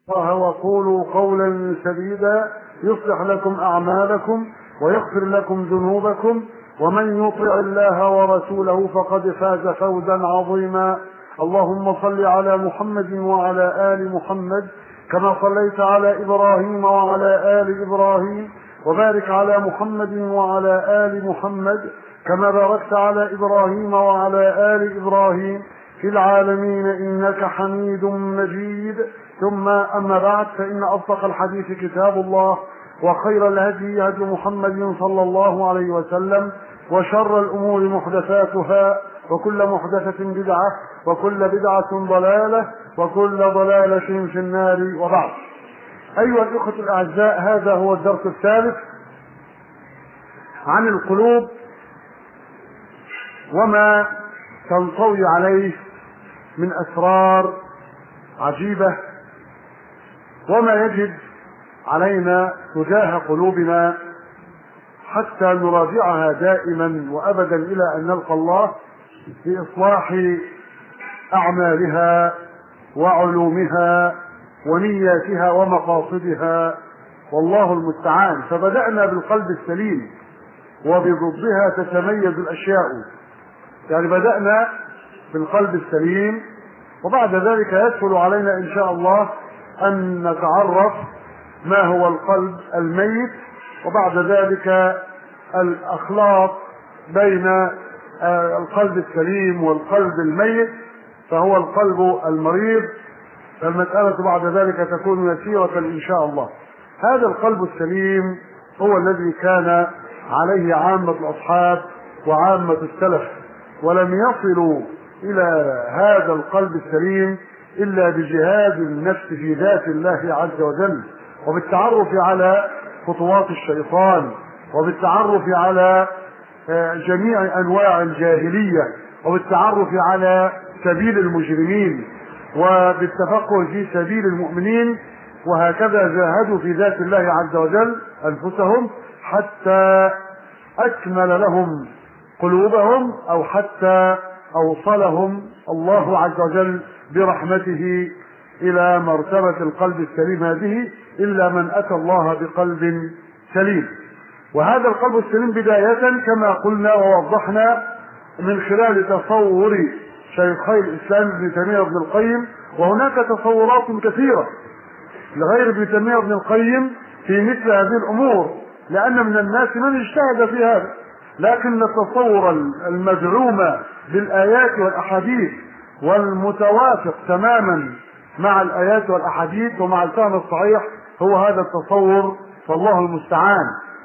الله وقولوا قولا سديدا يصلح لكم اعمالكم ويغفر لكم ذنوبكم ومن يطع الله ورسوله فقد فاز فوزا عظيما اللهم صل على محمد وعلى ال محمد كما صليت على ابراهيم وعلى ال ابراهيم وبارك على محمد وعلى ال محمد كما باركت على ابراهيم وعلى ال ابراهيم في العالمين انك حميد مجيد ثم اما بعد فان اصدق الحديث كتاب الله وخير الهدي هدي محمد صلى الله عليه وسلم وشر الامور محدثاتها وكل محدثه بدعه وكل بدعه ضلاله وكل ضلاله في النار وبعد ايها الاخوه الاعزاء هذا هو الدرس الثالث عن القلوب وما تنطوي عليه من اسرار عجيبه وما يجب علينا تجاه قلوبنا حتى نراجعها دائما وابدا الى ان نلقى الله في اصلاح اعمالها وعلومها ونياتها ومقاصدها والله المستعان فبدانا بالقلب السليم وبضدها تتميز الاشياء يعني بدانا بالقلب السليم وبعد ذلك يدخل علينا ان شاء الله ان نتعرف ما هو القلب الميت وبعد ذلك الاخلاق بين القلب السليم والقلب الميت فهو القلب المريض فالمسألة بعد ذلك تكون يسيرة إن شاء الله هذا القلب السليم هو الذي كان عليه عامة الأصحاب وعامة السلف ولم يصلوا إلى هذا القلب السليم إلا بجهاد النفس في ذات الله عز وجل وبالتعرف على خطوات الشيطان وبالتعرف على جميع انواع الجاهليه وبالتعرف على سبيل المجرمين وبالتفقه في سبيل المؤمنين وهكذا جاهدوا في ذات الله عز وجل انفسهم حتى اكمل لهم قلوبهم او حتى اوصلهم الله عز وجل برحمته الى مرتبه القلب السليم هذه الا من اتى الله بقلب سليم وهذا القلب السليم بداية كما قلنا ووضحنا من خلال تصور شيخي الإسلام ابن تيمية وابن القيم وهناك تصورات كثيرة لغير ابن تيمية وابن القيم في مثل هذه الأمور لأن من الناس من اجتهد في هذا لكن التصور المزعوم بالآيات والأحاديث والمتوافق تماما مع الآيات والأحاديث ومع الفهم الصحيح هو هذا التصور فالله المستعان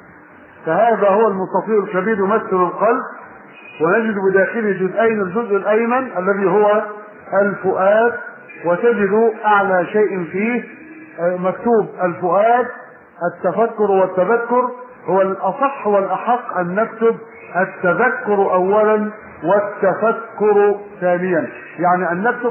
فهذا هو المستطيل الكبير يمثل القلب ونجد بداخله جزئين الجزء الايمن الذي هو الفؤاد وتجد اعلى شيء فيه مكتوب الفؤاد التفكر والتذكر هو الاصح والاحق ان نكتب التذكر اولا والتفكر ثانيا يعني ان نكتب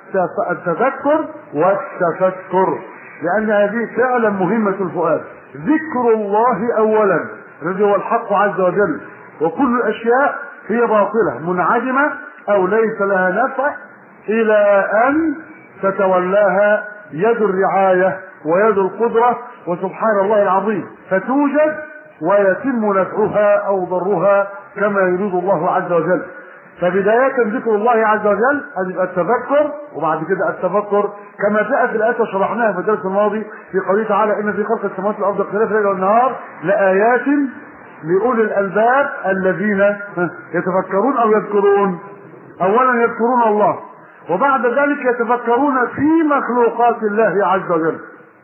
التذكر والتفكر لان هذه فعلا مهمه الفؤاد ذكر الله اولا الذي هو الحق عز وجل وكل الاشياء هي باطله منعدمه او ليس لها نفع الى ان تتولاها يد الرعايه ويد القدره وسبحان الله العظيم فتوجد ويتم نفعها او ضرها كما يريد الله عز وجل فبداية ذكر الله عز وجل أن التذكر وبعد كده التفكر كما جاء في الآيات شرحناها في الدرس الماضي في قوله تعالى إن في خلق السماوات والأرض اختلاف الليل والنهار لآيات لأولي الألباب الذين يتفكرون أو يذكرون أولا يذكرون الله وبعد ذلك يتفكرون في مخلوقات الله عز وجل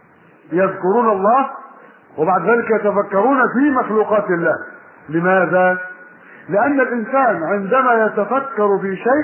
يذكرون الله وبعد ذلك يتفكرون في مخلوقات الله لماذا؟ لأن الإنسان عندما يتفكر في شيء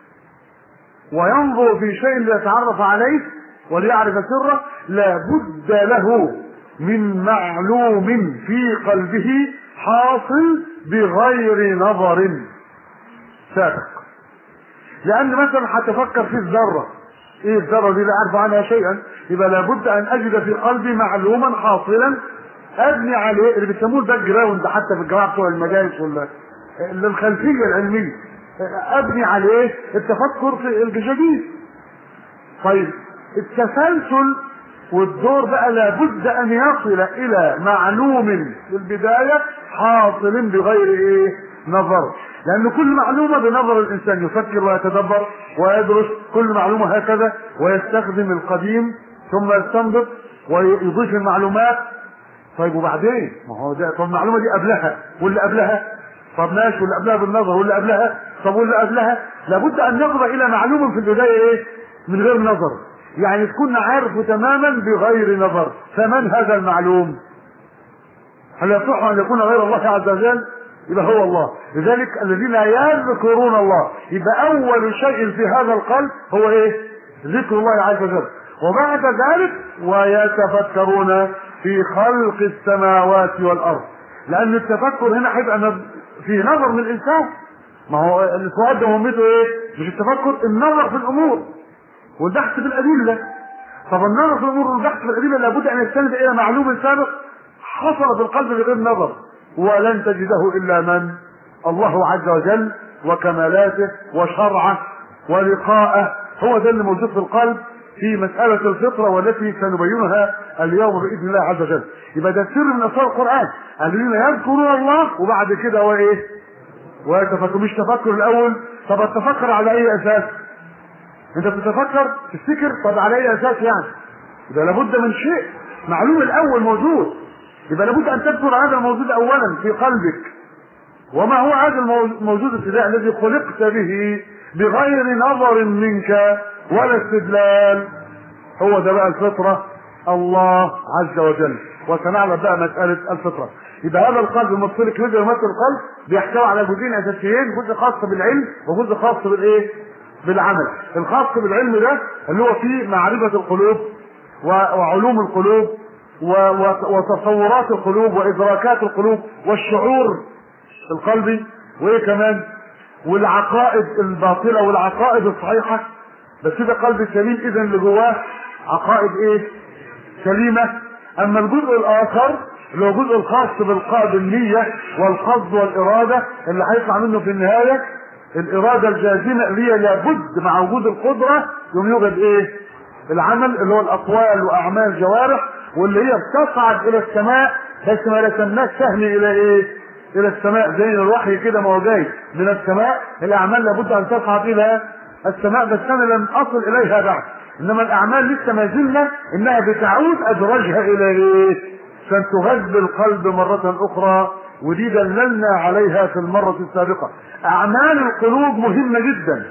وينظر في شيء ليتعرف عليه وليعرف سره لا بد له من معلوم في قلبه حاصل بغير نظر سابق لأن مثلا هتفكر في الذرة ايه الذرة دي لا اعرف عنها شيئا يبقى لابد ان اجد في قلبي معلوما حاصلا ابني عليه اللي بيسموه الباك جراوند حتى في الجماعه بتوع المدارس ولا الخلفيه العلميه ابني عليه التفكر في الجديد طيب التسلسل والدور بقى لابد ان يصل الى معلوم في البدايه حاصل بغير ايه نظر لان كل معلومه بنظر الانسان يفكر ويتدبر ويدرس كل معلومه هكذا ويستخدم القديم ثم يستنبط ويضيف المعلومات طيب وبعدين ما هو ده طب المعلومه دي قبلها واللي قبلها طب ماشي واللي قبلها بالنظر واللي قبلها طب واللي قبلها لابد ان نفضل الى معلوم في البدايه ايه من غير نظر يعني تكون عارفه تماما بغير نظر فمن هذا المعلوم هل يصح ان يكون غير الله عز وجل يبقى هو الله لذلك الذين يذكرون الله يبقى اول شيء في هذا القلب هو ايه ذكر الله عز وجل وبعد ذلك ويتفكرون في خلق السماوات والارض لان التفكر هنا هيبقى في نظر من الانسان ما هو السؤال ده مهمته ايه مش التفكر النظر في الامور والبحث بالادله طب النظر في الامور والبحث بالادله لابد ان يستند الى معلوم سابق حصل في القلب بغير نظر ولن تجده الا من الله عز وجل وكمالاته وشرعه ولقاءه هو ده اللي موجود في القلب في مسألة الفطرة والتي سنبينها اليوم بإذن الله عز وجل يبقى ده سر من أسرار القرآن الذين يذكرون الله وبعد كده هو إيه ويتفكر مش تفكر الأول طب التفكر على أي أساس أنت بتتفكر تفتكر طب على أي أساس يعني يبقى لابد من شيء معلوم الأول موجود يبقى لابد أن تذكر هذا الموجود أولا في قلبك وما هو هذا الموجود ابتداء الذي خلقت به بغير نظر منك ولا استدلال هو ده بقى الفطرة الله عز وجل وسنعرف بقى مسألة الفطرة يبقى هذا القلب المتصل كده يمثل القلب بيحتوي على جزئين اساسيين جزء خاص بالعلم وجزء خاص بالايه بالعمل الخاص بالعلم ده اللي هو فيه معرفة القلوب وعلوم القلوب وتصورات القلوب وادراكات القلوب والشعور القلبي وايه كمان والعقائد الباطله والعقائد الصحيحه بس ده قلب سليم اذا اللي جواه عقائد ايه سليمه اما الجزء الاخر اللي هو الجزء الخاص بالقلب النيه والقصد والاراده اللي هيطلع منه في النهايه الاراده الجازمه اللي هي لابد مع وجود القدره يوم يوجد ايه العمل اللي هو الاقوال واعمال الجوارح واللي هي بتصعد الى السماء بس ما رسمناش سهم الى ايه الى السماء زي الوحي كده ما هو جاي من السماء الاعمال لابد ان تصعد الى السماء بس انا لم اصل اليها بعد انما الاعمال لسه ما زلنا انها بتعود ادرجها الى ايه عشان تغذي القلب مرة اخرى ودي دللنا عليها في المرة السابقة اعمال القلوب مهمة جدا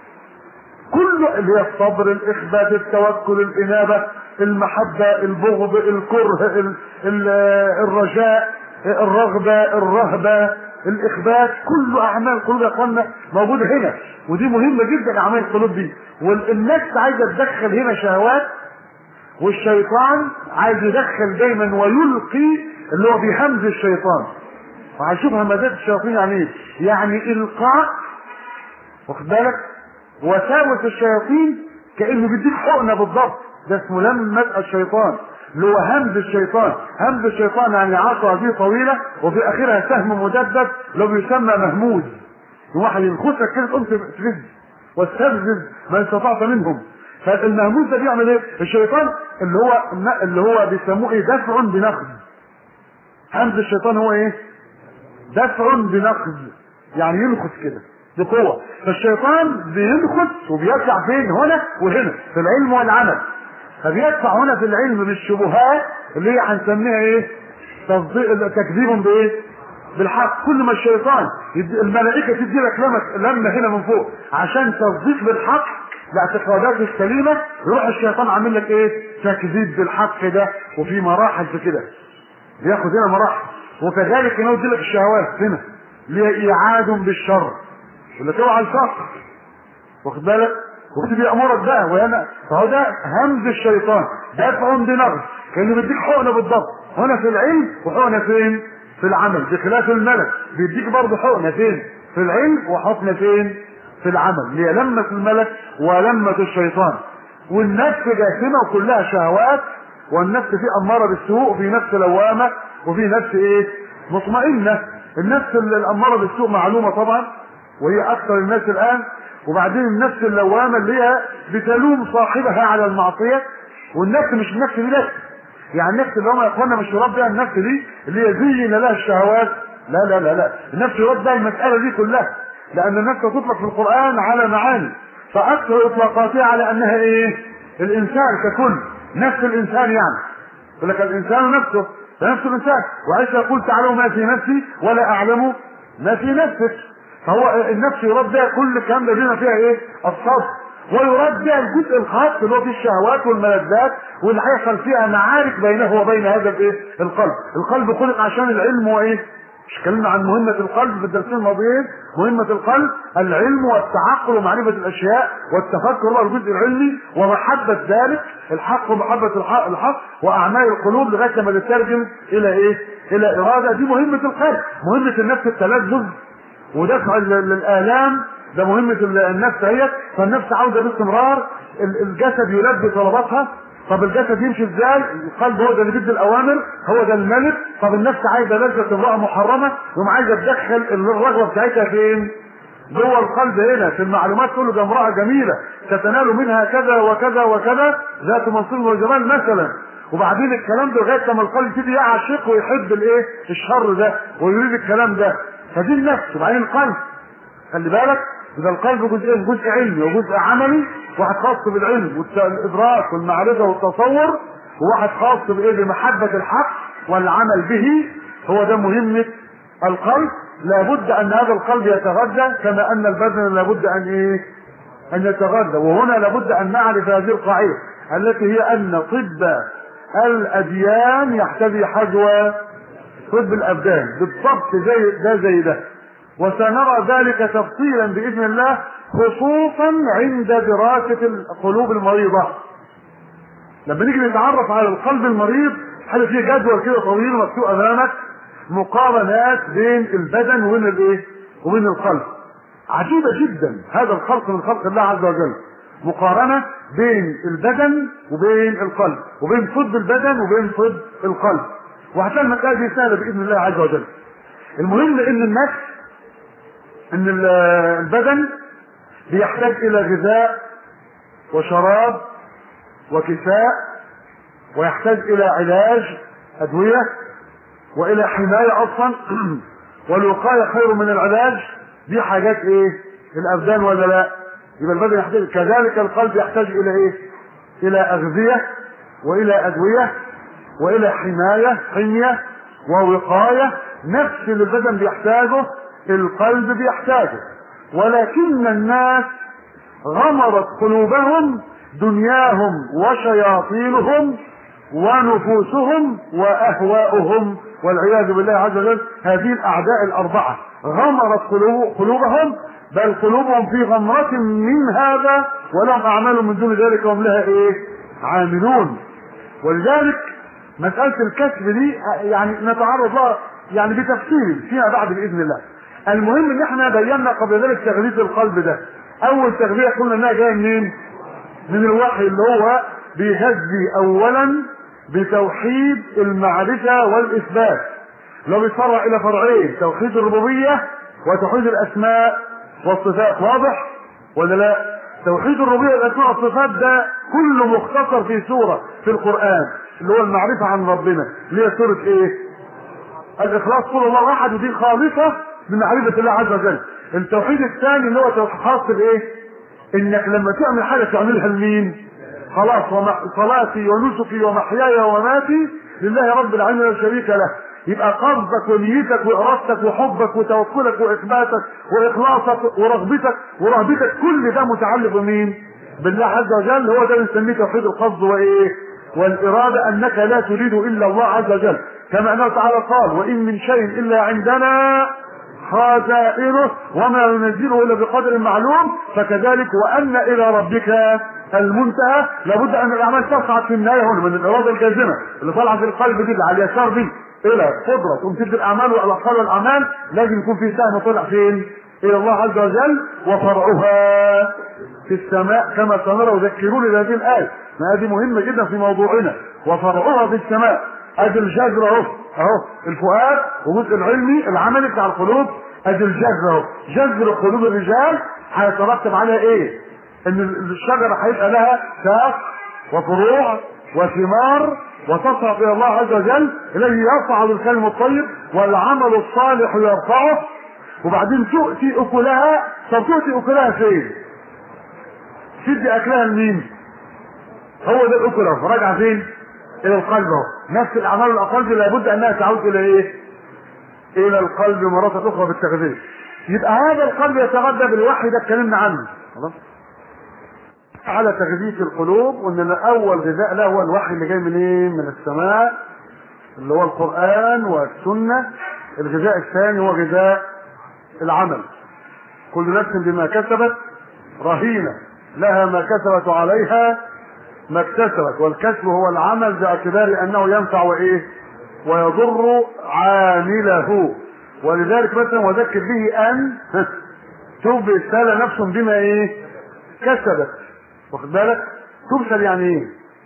كل اللي هي الصبر الاخبات التوكل الانابة المحبة البغض الكره ال ال الرجاء الرغبة الرهبة الاخبات كل اعمال القلوب يا اخوانا موجوده هنا ودي مهمه جدا اعمال القلوب دي والنفس عايزه تدخل هنا شهوات والشيطان عايز يدخل دايما ويلقي اللي هو بهمز الشيطان وهنشوف همزات الشياطين يعني ايه يعني القاء واخد بالك وساوس الشياطين كانه بيديك حقنه بالضبط ده اسمه لمس الشيطان اللي هو همز الشيطان همز الشيطان يعني عصا دي طويله وفي اخرها سهم مدبب لو بيسمى مهموز واحد ينخسك كده تقوم تفز واستفزز ما استطعت منهم فالمهموز ده بيعمل ايه؟ الشيطان اللي هو اللي هو بيسموه ايه؟ دفع بنقد همز الشيطان هو ايه؟ دفع بنقد يعني ينخس كده بقوه فالشيطان بينخس وبيدفع فين؟ هنا وهنا في العلم والعمل فبيدفع هنا في العلم بالشبهات اللي هي هنسميها ايه؟ تصديق تكذيب بايه؟ بالحق كل ما الشيطان يدي الملائكه تدي لك لمه لمه هنا من فوق عشان تصديق بالحق الاعتقادات السليمه يروح الشيطان عامل لك ايه؟ تكذيب بالحق ده وفي مراحل في كده بياخد هنا مراحل وكذلك ينزل لك الشهوات هنا اللي هي ايعاد بالشر يقول لك اوعى الفقر واخد بالك؟ وكنت بيأمرك بقى وهنا فهو ده همز الشيطان دفع بنغز كانه بيديك حقنه بالضبط هنا في العلم وحقنه فين؟ في العمل بخلاف الملك بيديك برضه حقنه فين؟ في العلم وحقنه فين؟ في العمل اللي هي لمة الملك ولمة الشيطان والنفس جاثمة وكلها شهوات والنفس في أمارة بالسوء وفي نفس لوامة وفي نفس إيه؟ مطمئنة النفس الأمارة بالسوء معلومة طبعا وهي أكثر الناس الآن وبعدين النفس اللوامة اللي هي بتلوم صاحبها على المعصية والنفس مش النفس دي بس يعني النفس اللي هم يا اخوانا مش يراد بها النفس دي اللي هي زين لها الشهوات لا لا لا لا النفس يراد بها المساله دي كلها لان النفس تطلق في القران على معاني فاكثر اطلاقاتها على انها ايه الانسان ككل نفس الانسان يعني يقول لك الانسان نفسه ده نفس الانسان وعيسى يقول تعالوا ما في نفسي ولا اعلم ما في نفسك فهو النفس يراد بها كل الكلام ده بما فيها ايه الصبر ويراد بها الجزء الخاص اللي هو فيه الشهوات والملذات واللي هيحصل فيها معارك بينه وبين هذا الايه القلب القلب خلق عشان العلم وايه مش اتكلمنا عن مهمة القلب في الدرسين الماضيين مهمة القلب العلم والتعقل ومعرفة الأشياء والتفكر هو الجزء العلمي ومحبة ذلك الحق ومحبة الحق, الحق وأعمال القلوب لغاية ما تترجم إلى إيه؟ إلى إرادة دي مهمة القلب مهمة النفس التلذذ ودفع الآلام ده مهمة النفس هي فالنفس عاوزة باستمرار الجسد يلبي طلباتها طب الجسد يمشي ازاي؟ القلب هو ده اللي بيدي الاوامر هو ده الملك طب النفس عايزه لذه امراه محرمه يقوم عايزه تدخل الرغبه بتاعتها فين؟ جوه القلب هنا في المعلومات تقول له ده امراه جميله تتنال منها كذا وكذا وكذا ذات منصب وجمال مثلا وبعدين الكلام ده لغايه لما القلب يبتدي يعشق ويحب الايه؟ الشر ده ويريد الكلام ده فدي النفس وبعدين القلب خلي بالك إذا القلب جزئين جزء علمي وجزء عملي واحد خاص بالعلم والإدراك والمعرفة والتصور وواحد خاص بإيه بمحبة الحق والعمل به هو ده مهمة القلب لابد أن هذا القلب يتغذى كما أن البدن لابد أن إيه أن يتغذى وهنا لابد أن نعرف هذه القاعدة التي هي أن طب الأديان يحتوي حجوة طب الأبدان بالضبط زي ده زي ده وسنرى ذلك تفصيلا باذن الله خصوصا عند دراسه القلوب المريضه لما نيجي نتعرف على القلب المريض حاجه فيه جدول كده طويل مكتوب امامك مقارنات بين البدن وبين الايه وبين القلب عجيبه جدا هذا الخلق من خلق الله عز وجل مقارنه بين البدن وبين القلب وبين طب البدن وبين طب القلب وهتلاقي المساله دي سهله باذن الله عز وجل المهم ان النفس ان البدن بيحتاج الى غذاء وشراب وكساء ويحتاج الى علاج ادويه والى حمايه اصلا والوقايه خير من العلاج دي حاجات ايه الابدان ولا لا يبقى البدن يحتاج كذلك القلب يحتاج الى ايه الى اغذيه والى ادويه والى حمايه حميه ووقايه نفس اللي البدن بيحتاجه القلب بيحتاجه ولكن الناس غمرت قلوبهم دنياهم وشياطينهم ونفوسهم واهواؤهم والعياذ بالله عز وجل هذه الاعداء الاربعه غمرت قلوب قلوبهم بل قلوبهم في غمرة من هذا ولهم اعمال من دون ذلك وهم لها ايه عاملون ولذلك مسألة الكسب دي يعني نتعرض لها يعني بتفصيل فيما بعد بإذن الله المهم ان احنا بينا قبل ذلك تغذية القلب ده اول تغذية قلنا انها جاية منين من الوحي اللي هو بيغذي اولا بتوحيد المعرفة والاثبات لو بيتفرع الى فرعين توحيد الربوبية وتوحيد الاسماء والصفات واضح ولا لا توحيد الربوبية والاسماء والصفات ده كله مختصر في سورة في القرآن اللي هو المعرفة عن ربنا اللي هي سورة ايه الاخلاص قول الله احد ودي خالصة بمعرفة الله عز وجل التوحيد الثاني اللي هو خاص بايه انك لما تعمل حاجة تعملها لمين خلاص صلاتي ونسكي ومحياي ومماتي لله رب العالمين لا شريك له يبقى قصدك ونيتك وارادتك وحبك وتوكلك واثباتك واخلاصك ورغبتك ورهبتك كل ده متعلق بمين بالله عز وجل هو ده بنسميه توحيد القصد وايه والاراده انك لا تريد الا الله عز وجل كما انه تعالى قال وان من شيء الا عندنا خزائنه وما ينزله الا بقدر معلوم فكذلك وان الى ربك المنتهى لابد ان الاعمال تصعد في النهايه هنا من الاراده الجازمه اللي طالعه في القلب دي اللي على اليسار دي الى قدره تقوم تدي الاعمال والاقوال والاعمال لازم يكون في سهم طلع فين؟ الى الله عز وجل وفرعها في السماء كما سنرى وذكروني بهذه الايه ما هذه مهمه جدا في موضوعنا وفرعها في السماء ادي الجذر اهو اهو الفؤاد والجزء العلمي العملي بتاع القلوب ادي الجذر اهو جذر قلوب الرجال هيترتب عليها ايه؟ ان الشجره هيبقى لها ساق وفروع وثمار وتصعد الى الله عز وجل الذي يصعد الكلم الطيب والعمل الصالح يرفعه وبعدين تؤتي اكلها طب تؤتي اكلها فين؟ تدي اكلها لمين؟ هو ده الاكل اهو راجعه فين؟ الى القلب اهو نفس الاعمال والاقوال دي لابد انها تعود الى ايه؟ الى القلب مرة اخرى بالتغذية يبقى هذا القلب يتغذى بالوحي ده اتكلمنا عنه خلاص على تغذية القلوب وان اول غذاء له هو الوحي اللي جاي منين؟ من السماء اللي هو القرآن والسنة الغذاء الثاني هو غذاء العمل كل نفس بما كسبت رهينة لها ما كسبت وعليها ما اكتسبت والكسب هو العمل باعتبار انه ينفع وايه ويضر عامله ولذلك مثلا وذكر به ان تبسل نفس بما ايه كسبت واخد بالك تبسل يعني ايه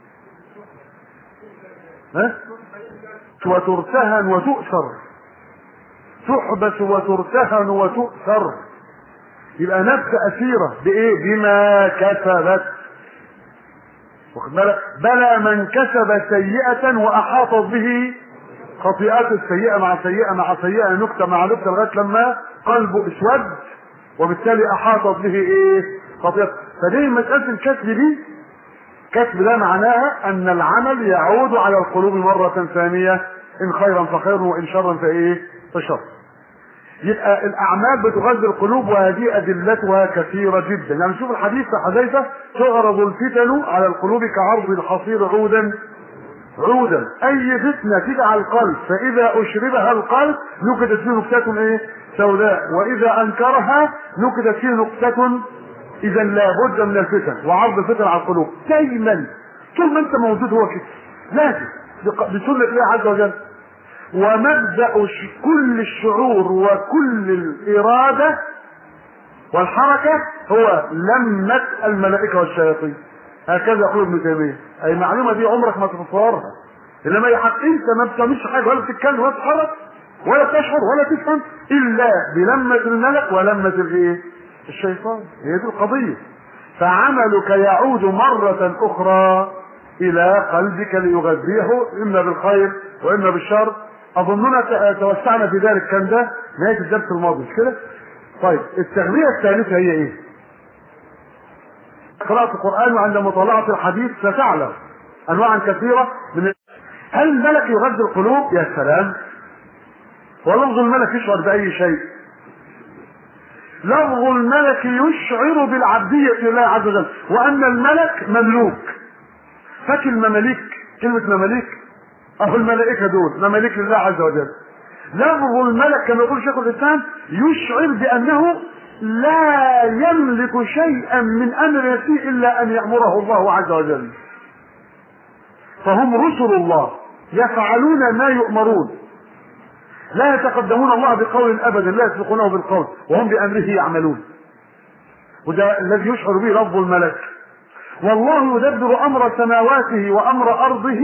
ها وترتهن وتؤثر تحبس وترتهن وتؤثر يبقى نفس أسيرة بإيه؟ بما كسبت واخد بالك بلى من كسب سيئة وأحاطت به خطيئات السيئة مع سيئة مع سيئة نكتة مع نكتة لغاية لما قلبه اسود وبالتالي أحاطت به إيه؟ خطيئات فدي مسألة الكسب دي كسب ده معناها أن العمل يعود على القلوب مرة ثانية إن خيرا فخير وإن شرا فإيه؟ فشر يبقى الاعمال بتغذي القلوب وهذه ادلتها كثيره جدا يعني شوف الحديث في حذيفه تعرض الفتن على القلوب كعرض الحصير عودا عودا اي فتنه تيجي على القلب فاذا اشربها القلب نكتت فيه نكته ايه سوداء واذا انكرها نكتت فيه نكته اذا لابد من الفتن وعرض الفتن على القلوب دايما طول ما انت موجود هو كده لازم بسنه الله عز وجل ومبدأ كل الشعور وكل الإرادة والحركة هو لمة الملائكة والشياطين هكذا يقول ابن تيمية أي المعلومة دي عمرك ما تتصورها إنما هي حق أنت ما بتعملش حاجة ولا بتتكلم ولا تتحرك ولا تشعر ولا تفهم إلا بلمة الملك ولمة الإيه؟ الشيطان هي دي القضية فعملك يعود مرة أخرى إلى قلبك ليغذيه إما بالخير وإما بالشر اظننا توسعنا في ذلك كان ده نهايه الدرس الماضي مش كده؟ طيب التغذيه الثالثه هي ايه؟ قراءة القرآن وعند مطالعة الحديث ستعلم أنواعا كثيرة من هل الملك يغذي القلوب؟ يا سلام ولفظ الملك يشعر بأي شيء لفظ الملك يشعر بالعبدية لله عز وجل وأن الملك مملوك فاكر المماليك كلمة مماليك اهو الملائكة دول مماليك لله عز وجل لفظ الملك كما يقول شيخ الاسلام يشعر بانه لا يملك شيئا من امر نفسه الا ان يامره الله عز وجل فهم رسل الله يفعلون ما يؤمرون لا يتقدمون الله بقول ابدا لا يسبقونه بالقول وهم بامره يعملون وده الذي يشعر به لفظ الملك والله يدبر امر سماواته وامر ارضه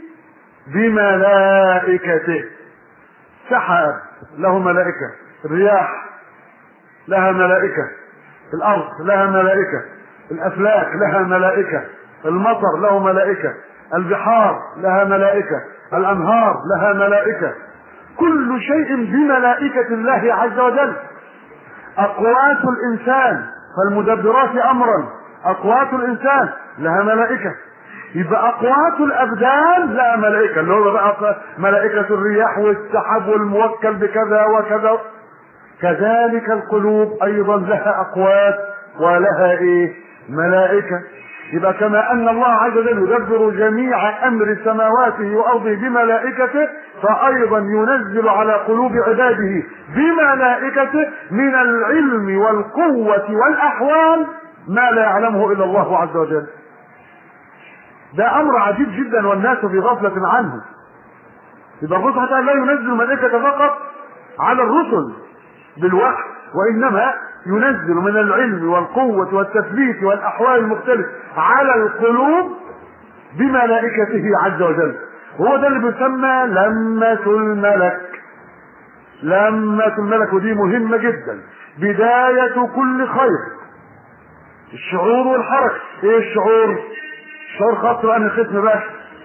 بملائكته سحاب له ملائكة الرياح لها ملائكة الأرض لها ملائكة الأفلاك لها ملائكة المطر له ملائكة البحار لها ملائكة الأنهار لها ملائكة كل شيء بملائكة الله عز وجل أقوات الإنسان فالمدبرات أمرا أقوات الإنسان لها ملائكة يبقى اقوات الابدان لا ملائكه اللي هو بقى ملائكه الرياح والسحاب والموكل بكذا وكذا كذلك القلوب ايضا لها اقوات ولها ايه ملائكه يبقى كما ان الله عز وجل يدبر جميع امر سماواته وارضه بملائكته فايضا ينزل على قلوب عباده بملائكته من العلم والقوه والاحوال ما لا يعلمه الا الله عز وجل ده امر عجيب جدا والناس في غفلة عنه يبقى الله سبحانه وتعالى لا ينزل الملائكة فقط على الرسل بالوحي وانما ينزل من العلم والقوة والتثبيت والاحوال المختلفة على القلوب بملائكته عز وجل وهو ده اللي بيسمى لمة الملك لمة الملك ودي مهمة جدا بداية كل خير الشعور والحركة ايه الشعور شعور خاطر ان الختم بقى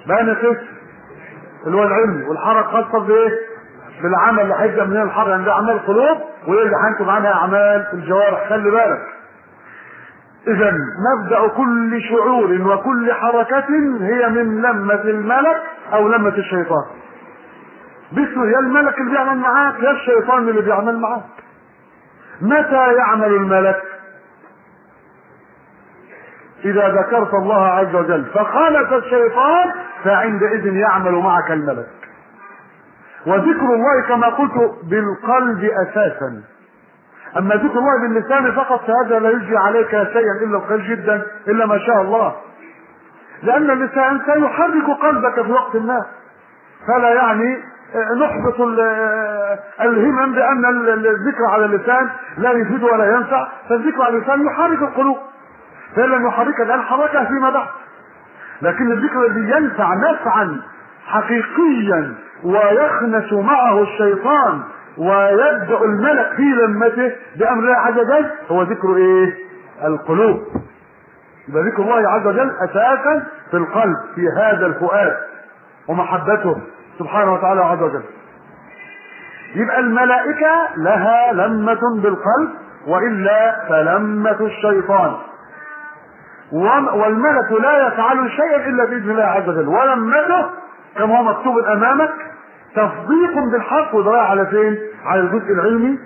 بقى قسم اللي هو العلم والحركه خاصه بايه؟ بالعمل اللي هيبدا من الحركه يعني ده اعمال قلوب وايه اللي هينتج عنها اعمال الجوارح خلي بالك اذا مبدا كل شعور وكل حركه هي من لمه الملك او لمه الشيطان باسمه يا الملك اللي بيعمل معاك يا الشيطان اللي بيعمل معاك متى يعمل الملك اذا ذكرت الله عز وجل فخالف الشيطان فعندئذ يعمل معك الملك وذكر الله كما قلت بالقلب اساسا اما ذكر الله باللسان فقط فهذا لا يجري عليك شيئا الا الخير جدا الا ما شاء الله لان اللسان سيحرك قلبك في وقت ما فلا يعني نحبط الهمم بان الذكر على اللسان لا يفيد ولا ينفع فالذكر على اللسان يحرك القلوب فان لم يحرك الان حركها فيما بعد لكن الذكر الذي ينفع نفعا حقيقيا ويخنس معه الشيطان ويبدا الملك في لمته بامر الله عز وجل هو ذكر ايه؟ القلوب يبقى ذكر الله عز وجل اساسا في القلب في هذا الفؤاد ومحبته سبحانه وتعالى عز وجل يبقى الملائكة لها لمة بالقلب وإلا فلمة الشيطان والملك لا يفعل شيئا إلا بإذن الله عز وجل ولمته كما هو مكتوب أمامك تصديق بالحق وده على فين؟ على الجزء العلمي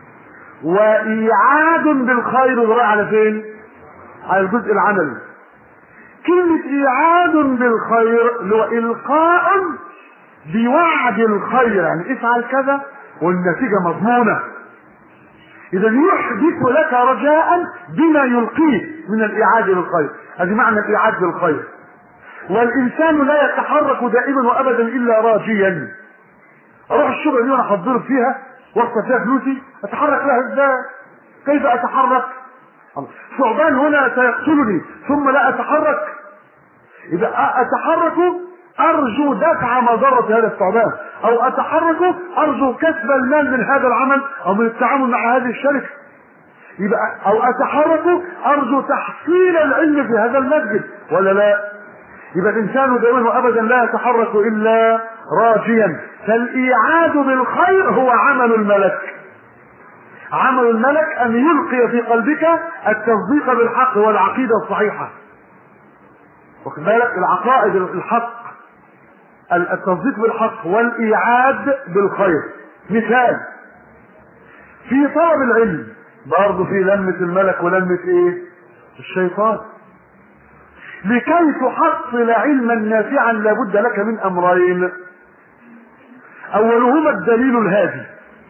وإيعاد بالخير وده على فين؟ على الجزء العملي كلمة إيعاد بالخير اللي هو إلقاء بوعد الخير يعني افعل كذا والنتيجة مضمونة إذا يحدث لك رجاء بما يلقيه من الإعادة للخير هذه معنى الإعادة للخير والإنسان لا يتحرك دائما وأبدا إلا راجيا أروح الشغل دي وأنا هتضرب فيها وأخسر فيها فلوسي أتحرك لها إزاي؟ كيف أتحرك؟ ثعبان هنا سيقتلني ثم لا أتحرك إذا أتحرك ارجو دفع مضرة هذا الثعبان او اتحرك ارجو كسب المال من هذا العمل او من التعامل مع هذه الشركة يبقى او اتحرك ارجو تحصيل العلم في هذا المسجد ولا لا يبقى الانسان دائما وابدا لا يتحرك الا راجيا فالايعاد بالخير هو عمل الملك عمل الملك ان يلقي في قلبك التصديق بالحق والعقيده الصحيحه واخد بالك العقائد الحق التصديق بالحق والايعاد بالخير مثال في طلب العلم برضه في لمة الملك ولمة ايه الشيطان لكي تحصل علما نافعا لابد لك من امرين اولهما الدليل الهادي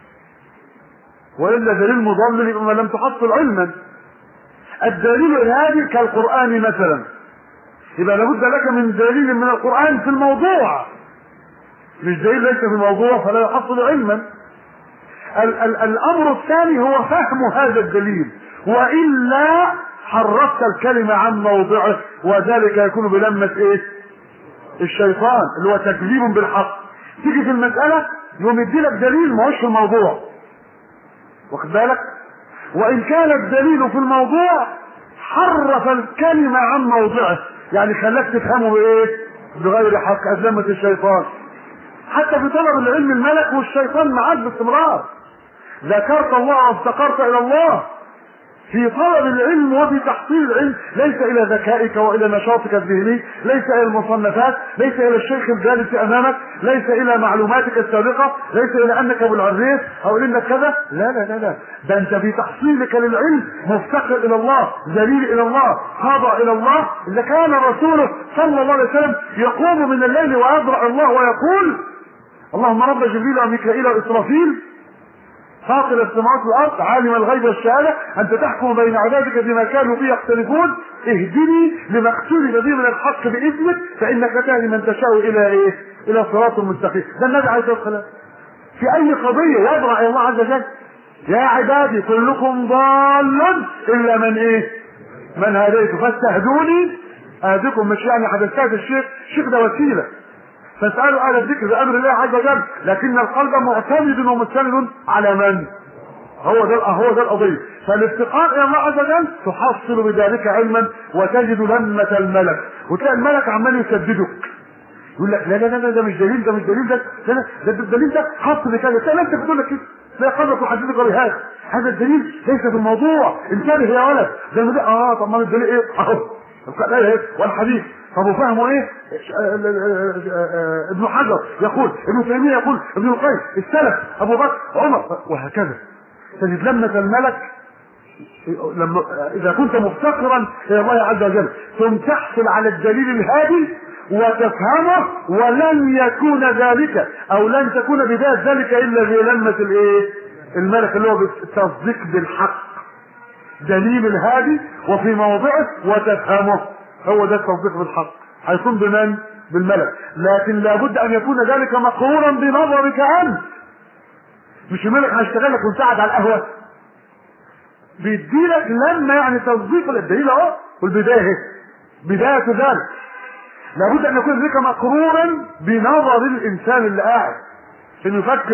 والا دليل مضلل يبقى ما لم تحصل علما الدليل الهادي كالقران مثلا يبقى لابد لك من دليل من القرآن في الموضوع مش دليل ليس في الموضوع فلا يحصل علما ال- ال- الأمر الثاني هو فهم هذا الدليل وإلا حرفت الكلمة عن موضعه وذلك يكون بلمة إيه؟ الشيطان اللي هو تكذيب بالحق تيجي في المسألة يقوم يديلك دليل ما هوش في الموضوع واخد بالك وإن كان الدليل في الموضوع حرف الكلمة عن موضعه يعني خلاك تفهمه بايه بغير حق أزلمة الشيطان حتى في طلب العلم الملك والشيطان معاك باستمرار ذكرت الله وافتقرت الى الله في طلب العلم وفي تحصيل العلم ليس الى ذكائك والى نشاطك الذهني ليس الى المصنفات ليس الى الشيخ الجالس امامك ليس الى معلوماتك السابقه ليس الى انك ابو العريس او انك كذا لا لا لا لا ده انت في تحصيلك للعلم مفتقر الى الله ذليل الى الله خاضع الى الله اذا كان رسوله صلى الله عليه وسلم يقوم من الليل ويضرع الله ويقول اللهم رب جبريل وميكائيل واسرافيل فاطر السماوات والارض عالم الغيب والشهاده انت تحكم بين عبادك بما كانوا فيه يختلفون اهدني لما اختلف به من الحق باذنك فانك تهدي من تشاء الى ايه؟ الى صراط مستقيم ده النبي عليه الصلاه والسلام في اي قضيه يضرع الى الله عز وجل يا عبادي كلكم ضال الا من ايه؟ من هديته فاستهدوني اهدكم مش يعني حدثات الشيخ الشيخ ده وسيله فاسألوا أهل الذكر بأمر الله عز وجل لكن القلب معتمد ومستند على من؟ هو ده هو ده القضية فالافتقار إلى الله عز وجل تحصل بذلك علما وتجد لمة الملك وتلاقي الملك عمال يسددك يقول لك لا لا لا ده مش دليل ده مش دليل ده ده ده, ده الدليل ده خاص بكذا تلاقي نفسك بتقول لك كده لا قدرك وحددك بهذا هذا الدليل ليس في الموضوع انتبه يا ولد ده المدير اه طب ما الدليل ايه اهو الآية ايه والحديث طب وفهمه ايه ابن حجر يقول ابن تيمية يقول ابن القيم السلف ابو بكر عمر وهكذا تجد لمة الملك لما اذا كنت مفتقرا الى الله عز وجل ثم تحصل على الدليل الهادي وتفهمه ولن يكون ذلك او لن تكون بداية ذلك الا بلمة الايه الملك اللي هو بالتصديق بالحق دليل الهادي وفي موضعه وتفهمه هو ده التصديق بالحق هيكون بمن بالملك لكن لابد ان يكون ذلك مقرونا بنظرك انت مش الملك هيشتغل لك وانت قاعد على القهوه بيديلك لما يعني تصديق الدليل اهو والبدايه اهي بدايه ذلك لابد ان يكون ذلك مقرونا بنظر الانسان اللي قاعد عشان يفكر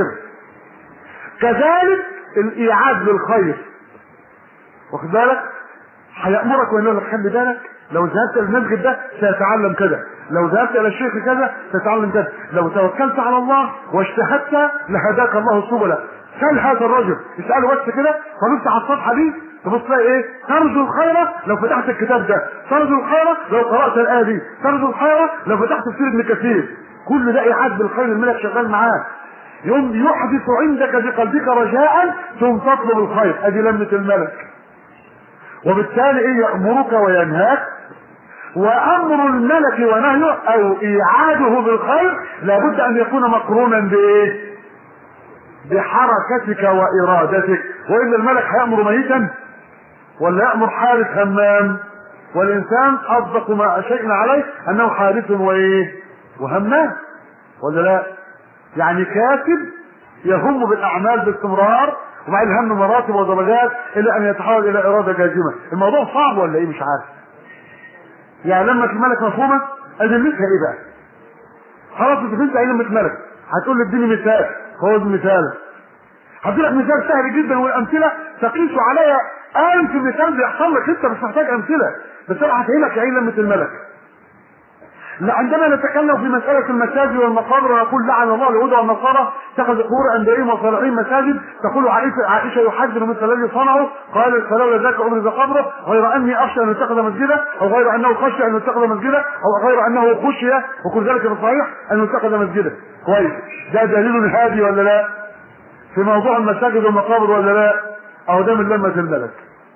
كذلك الايعاد للخير واخد بالك هيامرك ويقول لك خلي بالك لو ذهبت الى المسجد ده سيتعلم كذا لو ذهبت الى الشيخ كذا سيتعلم كذا لو توكلت على الله واجتهدت لهداك الله سبلا سال هذا الرجل اساله بس كده فبص على الصفحه دي تبص تلاقي ايه ترجو الخير لو فتحت الكتاب ده ترجو الخير لو قرات الايه دي ترجو الخير لو فتحت تفسير ابن كثير كل ده ايعاد بالخير الملك شغال معاه يوم يحدث عندك بقلبك رجاء ثم تطلب الخير ادي لمه الملك وبالتالي ايه يأمرك وينهاك وامر الملك ونهيه او ايعاده بالخير لابد ان يكون مقرونا بايه بحركتك وارادتك والا الملك هيامر ميتا ولا يامر حارس همام والانسان اصدق ما اشينا عليه انه حارس وايه وهمام ولا لا يعني كاتب يهم بالاعمال باستمرار ومع الهم مراتب ودرجات الى ان يتحول الى اراده جازمه الموضوع صعب ولا ايه مش عارف يعني لما الملك مفهومه ادلتها ايه بقى خلاص انت فهمت ايه لمه ملك هتقول لي اديني مثال خد مثال هديلك مثال سهل جدا والامثله تقيس عليا الف مثال بيحصل لك انت مش محتاج امثله بس انا هفهمك ايه لمه الملك عندما نتكلم في مسألة المساجد والمقابر ونقول لعن الله اليهود والنصارى اتخذوا قبور أنبيائهم وصالحين مساجد تقول عائشة عائشة يحذر مثل الذي صنعوا قال فلولا ذاك أبرز قبره غير أني أخشى أن يتخذ مسجدا أو غير أنه خشي أن يتخذ مسجدا أو غير أنه خشي وكل ذلك في الصحيح أن يتخذ مسجدا كويس ده دليل هادي ولا لا؟ في موضوع المساجد والمقابر ولا لا؟ أو ده من لمة الملك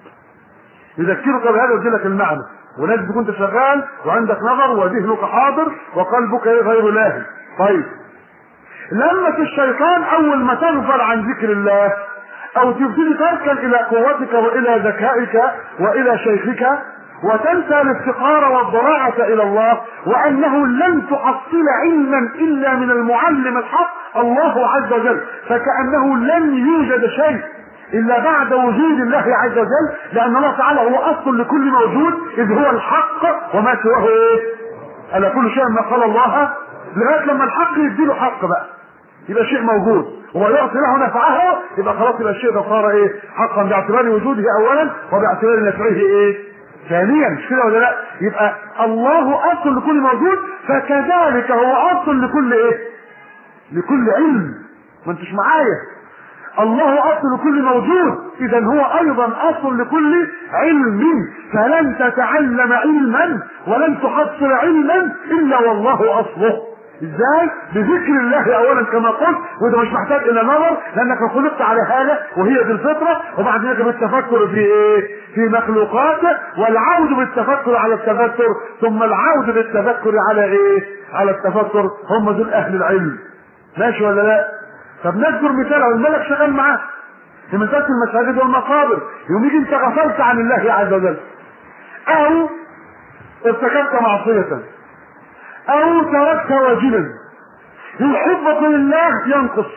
يذكرك بهذا ويدي لك المعنى وناس كنت شغال وعندك نظر وذهنك حاضر وقلبك غير لاهي طيب لما الشيطان اول ما تغفل عن ذكر الله او تبتدي تركن الى قوتك والى ذكائك والى شيخك وتنسى الافتقار والضراعة الى الله وانه لن تحصل علما الا من المعلم الحق الله عز وجل فكأنه لن يوجد شيء الا بعد وجود الله عز وجل لان الله تعالى هو اصل لكل موجود اذ هو الحق وما سواه ايه الا كل شيء ما قال الله لغايه لما الحق يديله حق بقى يبقى شيء موجود ويعطي له نفعه يبقى خلاص يبقى الشيء ده صار ايه حقا باعتبار وجوده اولا وباعتبار نفعه ايه ثانيا مش كده ولا لا يبقى الله اصل لكل موجود فكذلك هو اصل لكل ايه لكل علم ما انتش معايا الله اصل لكل موجود اذا هو ايضا اصل لكل علم فلن تتعلم علما ولن تحصل علما الا والله اصله ازاي بذكر الله اولا كما قلت وده مش محتاج الى نظر لانك خلقت على هذا وهي دي الفطره وبعد ذلك بالتفكر في ايه في مخلوقاته والعود بالتفكر على التفكر ثم العود بالتفكر على ايه على التفكر هم دول اهل العلم ماشي ولا لا طب نذكر مثال او الملك شغال معاه في مساله المساجد والمقابر يوم يجي انت غفلت عن الله عز وجل او ارتكبت معصيه او تركت واجبا الحبة لله ينقص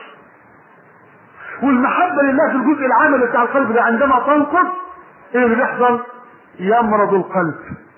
والمحبة لله في الجزء العملي بتاع القلب ده عندما تنقص ايه اللي بيحصل؟ يمرض القلب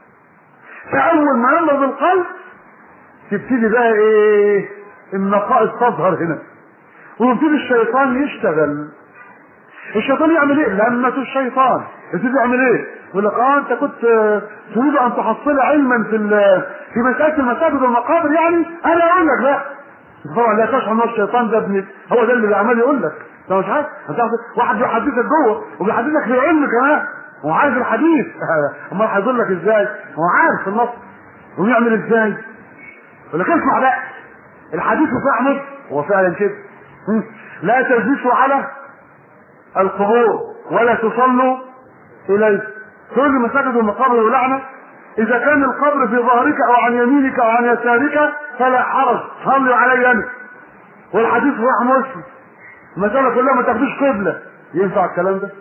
فأول ما يمرض القلب تبتدي بقى ايه؟ النقائص تظهر هنا ويبتدي الشيطان يشتغل الشيطان يعمل ايه؟ لمة الشيطان يبتدي يعمل ايه؟ يقول لك اه انت كنت تريد ان تحصل علما في في مساله المساجد والمقابر يعني انا اقول لك لا طبعا لا تشعر ان الشيطان ده ابن هو ده اللي عمال يقول لك انت مش عارف انت عارف واحد بيحدثك جوه وبيحدثك في العلم كمان هو عارف الحديث امال هيقول لك ازاي هو عارف النص ويعمل ازاي يقول لك اسمع بقى الحديث في احمد هو فعلا كده لا تجلسوا على القبور ولا تصلوا اليه كل مساجد المقابر ولعنه اذا كان القبر في ظهرك او عن يمينك او عن يسارك فلا حرج صلوا علي انا والحديث صحيح مسلم المساله كلها ما تاخدوش قبله ينفع الكلام ده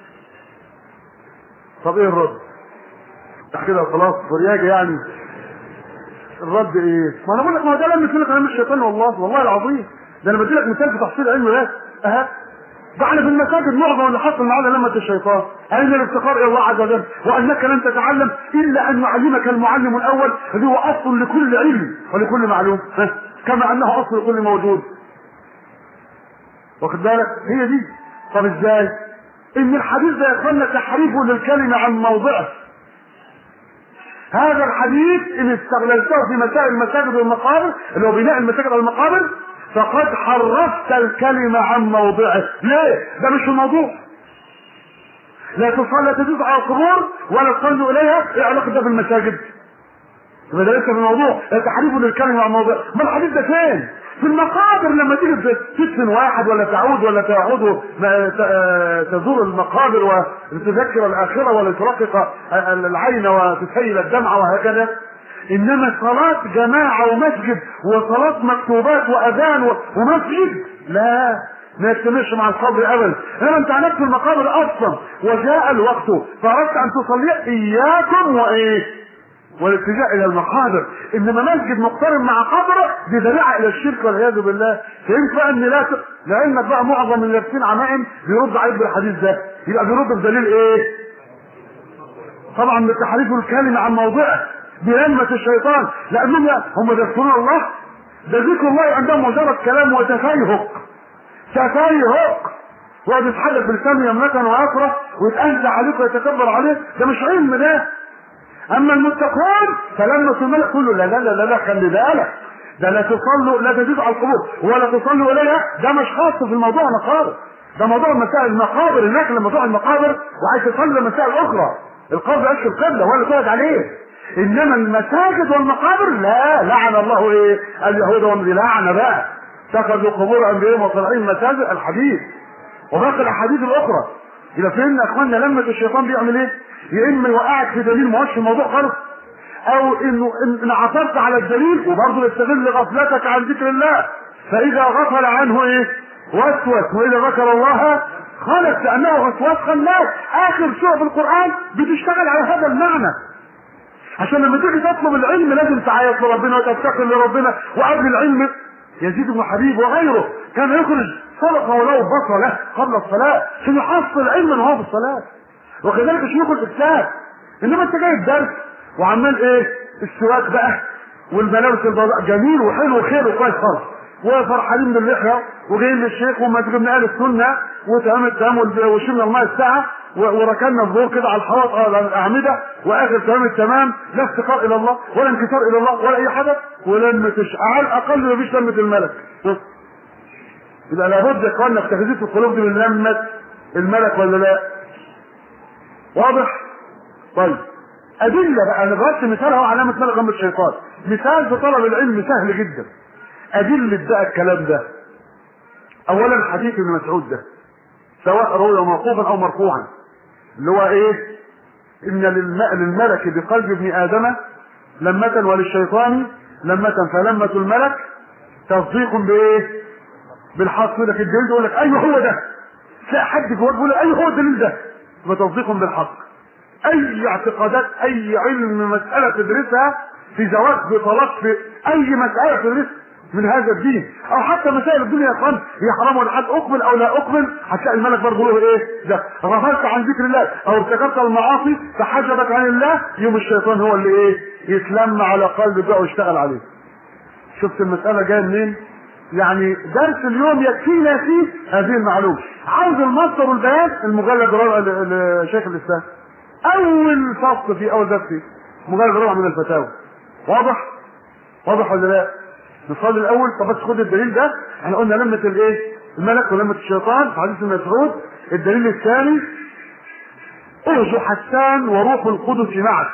طب ايه الرد كده خلاص فرياجة يعني الرد ايه ما انا بقول لك ما هو ده لم يكن كلام الشيطان والله والله العظيم ده انا بدي لك مثال في تحصيل علم بس اها ده احنا في المساجد معظم اللي حصل معانا لمة الشيطان أين الافتقار إلى الله عز وجل وأنك لن تتعلم إلا أن يعلمك المعلم الأول الذي هو أصل لكل علم ولكل معلوم ها؟ كما أنه أصل لكل موجود واخد بالك هي دي طب ازاي ان الحديث ده يقولنا تحريف للكلمة عن موضعه هذا الحديث ان استغللته في مسائل المساجد والمقابر اللي هو بناء المساجد والمقابر فقد حرفت الكلمة عن موضعه ليه ده مش الموضوع لا تصلى تجوز على القبور ولا تصلوا اليها ايه علاقه ده بالمساجد يبقى ده لسه في الموضوع تحريف للكلمة عن موضوع ما الحديث ده فين في المقابر لما تيجي تدفن واحد ولا تعود ولا تعود تزور المقابر وتذكر الاخره ولا ترقق العين وتسيل الدمع وهكذا انما صلاة جماعة ومسجد وصلاة مكتوبات واذان ومسجد لا ما يجتمعش مع القبر ابدا انما انت عليك في المقابر اصلا وجاء الوقت فاردت ان تصلي اياكم وايه والاتجاه الى المقابر انما مسجد مقترن مع قبر دي ذريعه الى الشرك والعياذ بالله فهمت بقى ان لا ت... لعلمك بقى معظم اللي لابسين عمائم بيرد عليك بالحديث ده يبقى بيرد بدليل ايه؟ طبعا بتحريف الكلمه عن موضعه بلمة الشيطان لانهم هم يذكرون الله ده ذكر الله عندهم مجرد كلام وتفيهق تفيهق وقعد يتحدث بلسانه يمنة ويكره ويتأنزع عليك ويتكبر عليك ده مش علم ده اما المتقون فلما الملك كله لا لا لا لا خلي بالك ده لا تصلوا لا تجوز على القبور ولا تصلوا اليها ده مش خاص في الموضوع المقابر ده موضوع مسائل المقابر هناك لما تروح المقابر وعايز تصلي مسائل اخرى القبر اشهر القبله ولا تقعد عليه انما المساجد والمقابر لا لعن الله ايه اليهود والذي لعنه بقى اتخذوا قبور انبيائهم وصالحين مساجد الحديث وباقي الاحاديث الاخرى يبقى فهمنا يا اخوانا لما الشيطان بيعمل ايه؟ يا اما يوقعك في دليل ما هوش الموضوع خالص او انه ان عثرت على الدليل وبرضه يستغل غفلتك عن ذكر الله فاذا غفل عنه ايه؟ وسوس واذا ذكر الله خلق لانه وسواس خلاق اخر سوره في القران بتشتغل على هذا المعنى عشان لما تيجي تطلب العلم لازم تعيط لربنا وتفتقر لربنا وقبل العلم يزيد بن حبيب وغيره كان يخرج صدقه ولو بصله قبل الصلاه عشان يحصل علما وهو في الصلاه وكذلك شيوخ الاسلام انما انت جاي الدرس وعمال ايه السواك بقى والملابس البيضاء جميل وحلو وخير وكويس خالص وفرحانين باللحيه وجايين للشيخ وما من اهل السنه وتمام التمام وشربنا الماء الساعه وركننا الظهور كده على الحوائط على الاعمده واخر تمام التمام لا افتقار الى الله ولا انكسار الى الله ولا اي حاجه ولمة على الاقل ما فيش لمة الملك يبقى لابد يا اخوانا في تخزيف القلوب دي من لمة الملك ولا لا؟ واضح؟ طيب أدلة بقى أنا ضربت مثال أهو علامة ملك غم الشيطان مثال في طلب العلم سهل جدا أدلة بقى الكلام ده أولا حديث ابن مسعود ده سواء روي موقوفا أو مرفوعا اللي هو إيه؟ إن للملك بقلب ابن آدم لمة وللشيطان لمة فلمة الملك تصديق بإيه؟ بالحق يقول لك الدليل يقول لك أيوه هو ده تلاقي حد جواه بيقول أيوه هو الدليل ده وتصديق بالحق اي اعتقادات اي علم مسألة تدرسها في زواج في طلاق في اي مسألة تدرسها من هذا الدين او حتى مسائل الدنيا يا اخوان هي حرام ولا حد اقبل او لا اقبل هتلاقي الملك برضه له ايه ده غفلت عن ذكر الله او ارتكبت المعاصي فحجبك عن الله يوم الشيطان هو اللي ايه يتلم على قلبك بقى ويشتغل عليه شفت المسألة جاية منين يعني درس اليوم يكفينا فيه هذه المعلومة عاوز المصدر والبيان المجلد لشيخ الاسلام اول فصل في اول درس فيه مجرد ربع من الفتاوى واضح واضح ولا لا؟ نصلي الاول طب بس خد الدليل ده احنا قلنا لمة الايه؟ الملك ولمة الشيطان في حديث مسعود الدليل الثاني ارجو حسان وروح القدس معك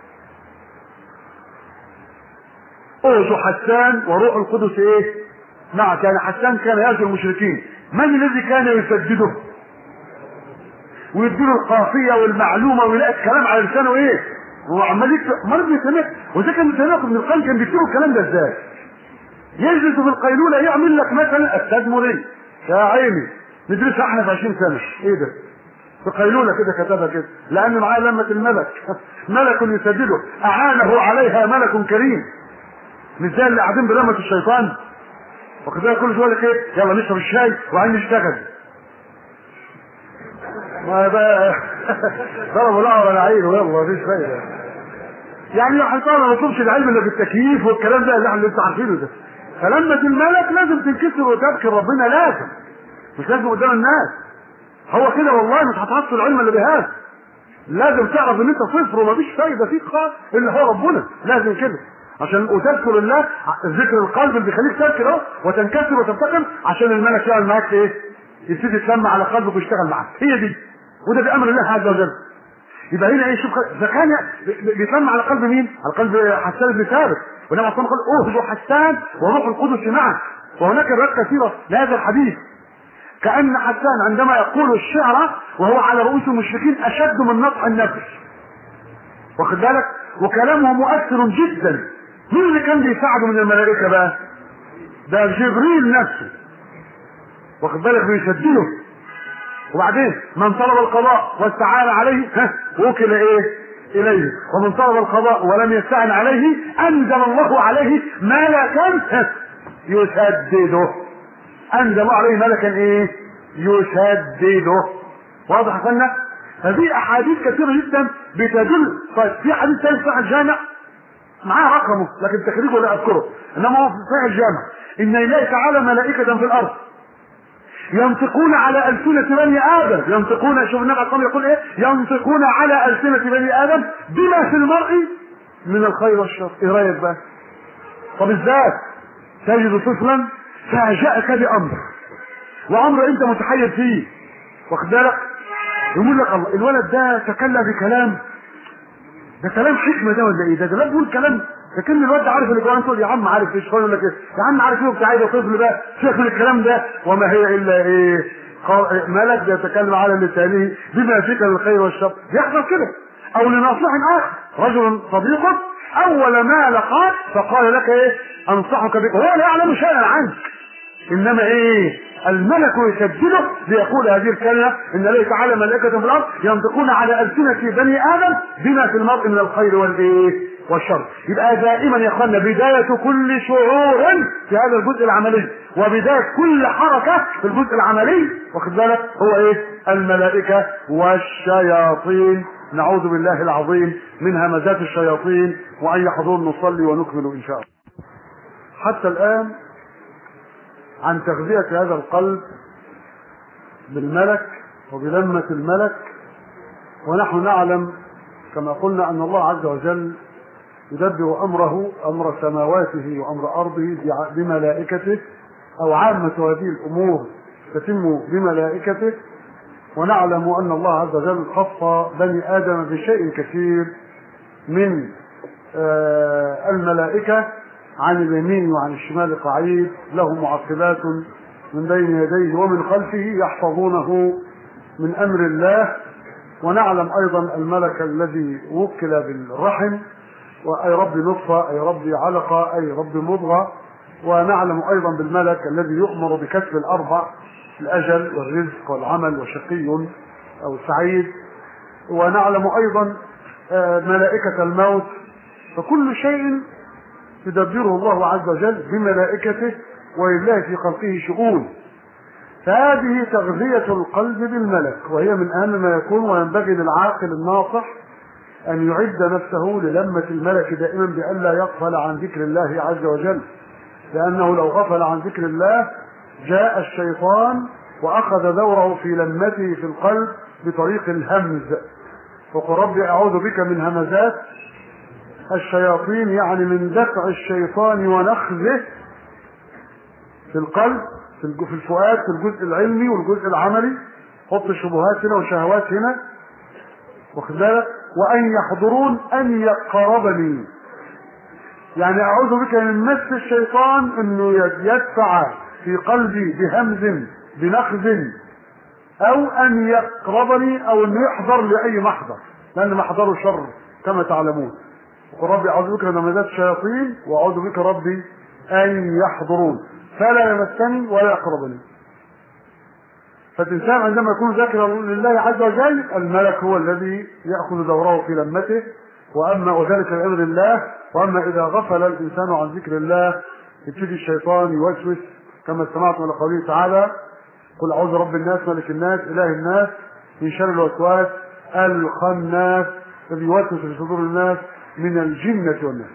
ارجو حسان وروح القدس ايه؟ معك يعني حسان كان يرجو المشركين من الذي كان يسدده؟ ويديله القافيه والمعلومه ويلاقي الكلام على لسانه ايه؟ هو عمال يكتب امال ابن تيميه وده كان ابن تيميه ابن القيم كان بيكتب الكلام ده ازاي؟ يجلس في القيلوله يعمل لك مثلا استاذ مريد يا عيني ندرسها احنا في 20 سنه ايه ده؟ في قيلوله كده كتبها كده لان معاه لمه الملك ملك يسدده اعانه عليها ملك كريم مش زي اللي قاعدين بلمه الشيطان واخد بالك كل شويه يقول لك ايه يلا نشرب الشاي وعايزين نشتغل ما بقى ضربوا الاعور على عينه يلا مفيش فايده يعني الحيطان ما بطلبش العلم الا بالتكييف والكلام ده اللي احنا اللي انتوا عارفينه ده فلما الملك لازم تنكسر وتذكر ربنا لازم مش لازم قدام الناس هو كده والله مش هتحصل العلم اللي بهذا لازم تعرف ان انت صفر ومفيش فايده فيك خالص اللي هو ربنا لازم كده عشان وتذكر الله ذكر القلب اللي بيخليك تذكر اهو وتنكسر وتفتكر عشان الملك يعمل معاك ايه؟ يبتدي يتسمى على قلبك ويشتغل معاك هي دي وده بامر الله عز وجل يبقى هنا ايه شوف اذا كان بيتلم على قلب مين؟ على قلب حسان بن ثابت والنبي عليه قال اهجو حسان وروح القدس معك وهناك روايات كثيره لهذا الحديث كان حسان عندما يقول الشعر وهو على رؤوس المشركين اشد من نطق النفس واخد بالك وكلامه مؤثر جدا مين اللي كان بيساعده من الملائكه بقى؟ ده جبريل نفسه واخد بالك بيسدده وبعدين من طلب القضاء واستعان عليه ها وكل ايه اليه ومن طلب القضاء ولم يستعن عليه انزل الله عليه ملكا ها يسدده انزل الله عليه ملكا ايه يسدده واضح يا اخوانا هذه احاديث كثيره جدا بتدل طيب في حديث ثاني في الجامع معاه رقمه لكن تخريجه لا اذكره انما هو في صحيح الجامع ان الله تعالى ملائكه في الارض ينطقون على ألسنة بني آدم ينطقون شوف النبي عليه يقول إيه ينطقون على ألسنة بني آدم بما في المرء من الخير والشر إيه رأيك بقى طب إزاي تجد طفلا فاجأك بأمر وأمر أنت متحير فيه واخد بالك يقول لك الله الولد ده تكلم بكلام ده كلام حكمه ده ولا ايه ده ده بيقول كلام لكن الواد عارف اللي جواه تقول يا عم عارف ايش يقول لك ايه يا عم عارف ايه وبتاع ده طفل بقى شيخ من الكلام ده وما هي الا ايه ملك بيتكلم على لسانه بما فيك الخير والشر يحصل كده او لناصح اخر رجل صديقك اول ما لقاك فقال لك ايه انصحك بك هو لا يعلم شيئا عنك انما ايه الملك يسجله ليقول هذه الكلمة ان الله تعالى ملائكة في الارض ينطقون على ألسنة بني ادم بما في المرء من الخير والايه والشر يبقى دائما يا اخوانا بداية كل شعور في هذا الجزء العملي وبداية كل حركة في الجزء العملي واخد بالك هو ايه الملائكة والشياطين نعوذ بالله العظيم من همزات الشياطين وان يحضرون نصلي ونكمل ان شاء الله حتى الان عن تغذية هذا القلب بالملك وبلمة الملك ونحن نعلم كما قلنا أن الله عز وجل يدبر أمره أمر سماواته وأمر أرضه بملائكته أو عامة هذه الأمور تتم بملائكته ونعلم أن الله عز وجل خص بني آدم بشيء كثير من الملائكة عن اليمين وعن الشمال قعيد له معقبات من بين يديه ومن خلفه يحفظونه من امر الله ونعلم ايضا الملك الذي وكل بالرحم واي رب نطفه اي رب علقه اي رب مضغه ونعلم ايضا بالملك الذي يؤمر بكسب الاربع الاجل والرزق والعمل وشقي او سعيد ونعلم ايضا ملائكه الموت فكل شيء يدبره الله عز وجل بملائكته ولله في خلقه شؤون فهذه تغذية القلب بالملك وهي من أهم ما يكون وينبغي للعاقل الناصح أن يعد نفسه للمة الملك دائما بألا يغفل عن ذكر الله عز وجل لأنه لو غفل عن ذكر الله جاء الشيطان وأخذ دوره في لمته في القلب بطريق الهمز وقل ربي أعوذ بك من همزات الشياطين يعني من دفع الشيطان ونخذه في القلب في الج- في الفؤاد في الجزء العلمي والجزء العملي حط الشبهات هنا والشهوات هنا واخد بالك وان يحضرون ان يقربني يعني اعوذ بك من مس الشيطان انه يدفع في قلبي بهمز بنخز او ان يقربني او انه يحضر لاي محضر لان محضره شر كما تعلمون وقل ربي اعوذ بك من همزات الشياطين واعوذ بك ربي ان يحضرون فلا يمسني ولا يقربني فالإنسان عندما يكون ذاكرا لله عز وجل الملك هو الذي يأخذ دوره في لمته وأما وذلك بأمر الله وأما إذا غفل الإنسان عن ذكر الله يبتدي الشيطان يوسوس كما سمعت من قوله تعالى قل أعوذ برب الناس ملك الناس إله الناس من شر الوسواس الخناس الذي يوسوس في صدور الناس من الجنة والناس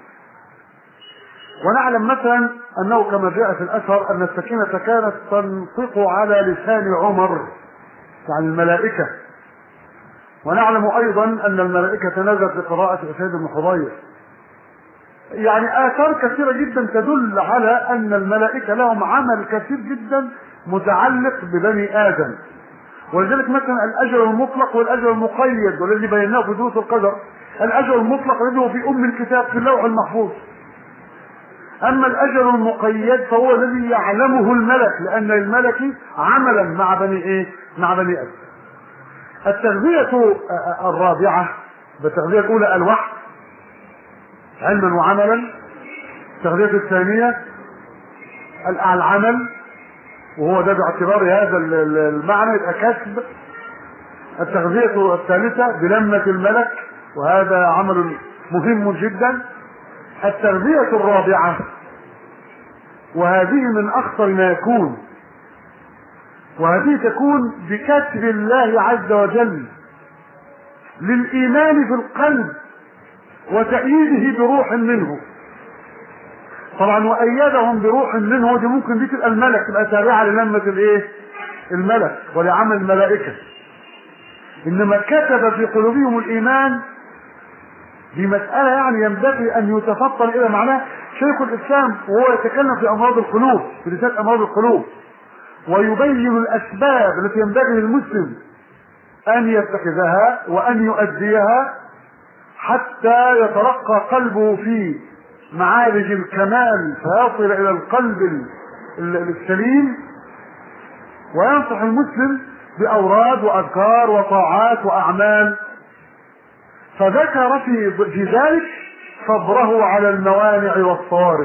ونعلم مثلا انه كما جاء في الاثر ان السكينه كانت تنطق على لسان عمر يعني الملائكه ونعلم ايضا ان الملائكه نزلت بقراءه سيد بن حضير يعني اثار كثيره جدا تدل على ان الملائكه لهم عمل كثير جدا متعلق ببني ادم ولذلك مثلا الاجر المطلق والاجر المقيد والذي بيناه في دروس القدر الاجر المطلق الذي هو في ام الكتاب في اللوح المحفوظ اما الاجل المقيد فهو الذي يعلمه الملك لان للملك عملا مع بني ايه مع بني ادم التغذية الرابعة بالتغذية الأولى الوحي علما وعملا التغذية الثانية العمل وهو ده باعتبار هذا المعنى يبقى كسب التغذية الثالثة بلمة الملك وهذا عمل مهم جدا التربية الرابعة وهذه من أخطر ما يكون وهذه تكون بكتب الله عز وجل للإيمان في القلب وتأييده بروح منه طبعا وأيدهم بروح منه دي ممكن دي تبقى الملك تبقى تابعة للمة الايه؟ الملك ولعمل الملائكة إنما كتب في قلوبهم الإيمان دي مسألة يعني ينبغي أن يتفطن إلى معناه شيخ الإسلام وهو يتكلم في أمراض القلوب في رسالة أمراض القلوب ويبين الأسباب التي ينبغي للمسلم أن يتخذها وأن يؤديها حتى يترقى قلبه في معارج الكمال فيصل إلى القلب السليم وينصح المسلم بأوراد وأذكار وطاعات وأعمال فذكر في في ذلك صبره على الموانع والصوارف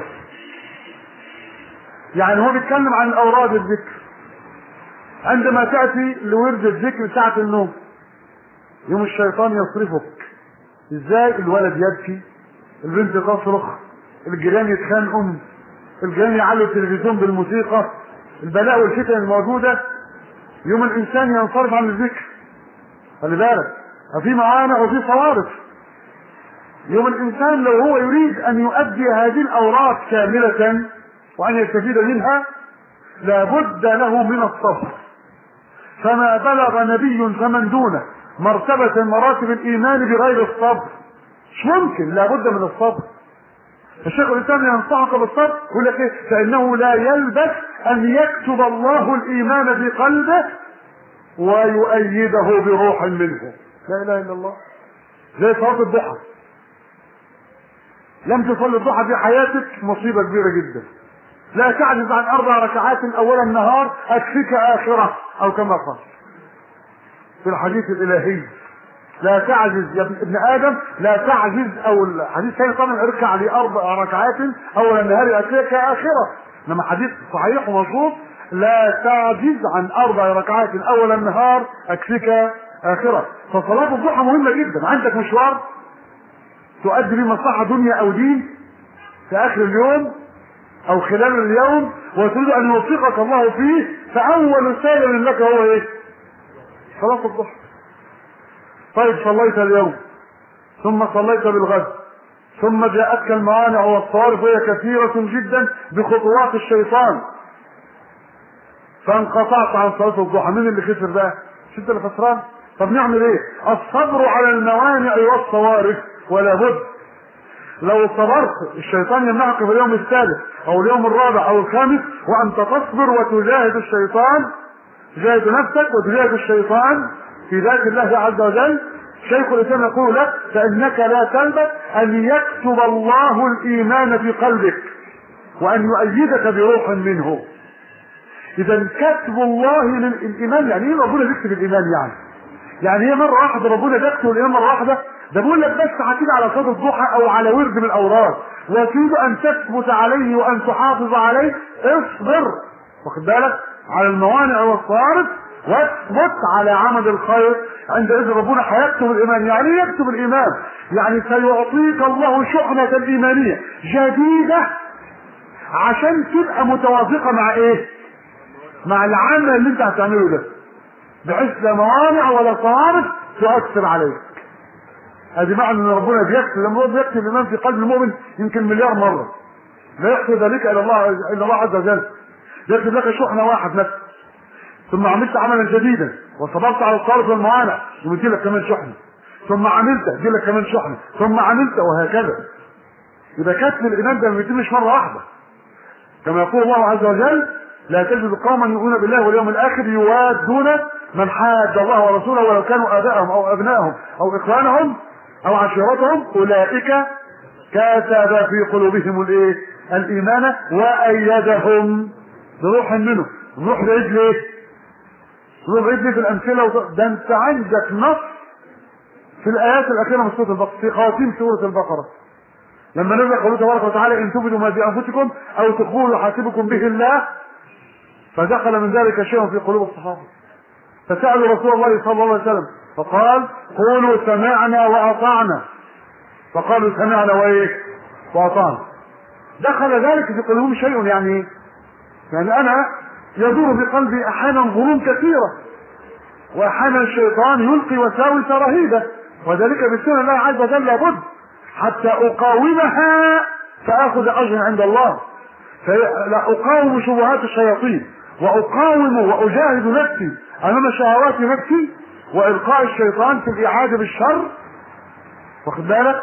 يعني هو بيتكلم عن اوراد الذكر عندما تاتي لورد الذكر ساعه النوم يوم الشيطان يصرفك ازاي الولد يبكي البنت تصرخ الجيران يتخانقوا الجيران يعلوا التلفزيون بالموسيقى البلاء والفتن الموجوده يوم الانسان ينصرف عن الذكر خلي بالك ففي موانع وفي صوارف يوم الانسان لو هو يريد ان يؤدي هذه الاوراق كامله وان يستفيد منها لابد له من الصبر فما بلغ نبي فمن دونه مرتبة مراتب الايمان بغير الصبر مش ممكن لابد من الصبر الشيخ الاسلام ينصحك بالصبر يقول لك ايه فانه لا يلبث ان يكتب الله الايمان في قلبه ويؤيده بروح منه لا اله الا الله زي صلاه الضحى لم تصلي الضحى في حياتك مصيبه كبيره جدا لا تعجز عن اربع ركعات اول النهار اكفيك اخره او كما قال في الحديث الالهي لا تعجز يا ابن ادم لا تعجز او الحديث الثاني طبعا اركع لي اربع ركعات اول النهار اكفيك اخره انما حديث صحيح ومظبوط لا تعجز عن اربع ركعات اول النهار اكفيك اخره فصلاه الضحى مهمه جدا عندك مشوار تؤدي به مصلحه دنيا او دين في اخر اليوم او خلال اليوم وتريد ان يوفقك الله فيه فاول سائل لك هو ايه صلاه الضحى طيب صليت اليوم ثم صليت بالغد ثم جاءتك الموانع والصوارف وهي كثيرة جدا بخطوات الشيطان فانقطعت عن صلاة الضحى مين اللي خسر بقى؟ مش انت اللي خسران؟ طب نعمل ايه؟ الصبر على الموانع والصوارف ولا بد لو صبرت الشيطان يمنعك في اليوم الثالث او اليوم الرابع او الخامس وانت تصبر وتجاهد الشيطان تجاهد نفسك وتجاهد الشيطان في ذات الله عز وجل شيخ الاسلام يقول لك فانك لا تلبث ان يكتب الله الايمان في قلبك وان يؤيدك بروح منه اذا كتب الله للايمان يعني ايه ربنا بيكتب الايمان يعني يعني هي مره واحده ربنا بيكتب الايمان مره واحده ده بيقول لك بس هتيجي على صلاه الضحى او على ورد من الاوراد وتريد ان تثبت عليه وان تحافظ عليه اصبر واخد بالك على الموانع والصوارف واثبت على عمل الخير عندئذ ربنا هيكتب الايمان يعني ايه يكتب الايمان يعني سيعطيك الله شحنة الايمانية جديدة عشان تبقى متوافقة مع ايه مع العمل اللي انت هتعمله ده بحيث لا موانع ولا صوارف تؤثر عليك ادي معنى ان ربنا بيكتب لما هو بيكتب الايمان في قلب المؤمن يمكن مليار مره لا يحصي ذلك الا الله الا الله عز وجل يكتب لك شحنه واحد نفسك ثم عملت عملا جديدا وصبرت على الصارف والمعانع يمدي لك كمان شحنه ثم عملت يدي لك كمان شحنه ثم عملت وهكذا يبقى كتب الايمان ده ما بيتمش مره واحده كما يقول الله عز وجل لا تجد قوما يؤمنون بالله واليوم الاخر يوادون من حاد الله ورسوله ولو كانوا ابائهم او ابنائهم او اخوانهم او عشيرتهم اولئك كتب في قلوبهم الايه الايمان وايدهم بروح منه نروح بعيد ليه نروح بعيد ليه في الامثله وط... ده انت عندك نص في الايات الاخيره من سوره البقره في خواتيم سوره البقره لما نزل قوله تبارك وتعالى ان تبدوا ما في انفسكم او تخفوه يحاسبكم به الله فدخل من ذلك شيء في قلوب الصحابه فسالوا رسول الله صلى الله عليه وسلم فقال قولوا سمعنا واطعنا فقالوا سمعنا وايه واطعنا دخل ذلك في قلوبهم شيء يعني يعني انا يدور بقلبي احيانا ظلوم كثيره واحيانا الشيطان يلقي وساوس رهيبه وذلك بسنن الله عز وجل لابد حتى اقاومها فاخذ اجرا عند الله فلا اقاوم شبهات الشياطين واقاوم واجاهد نفسي امام شهوات نفسي والقاء الشيطان في الاعاده بالشر واخد بالك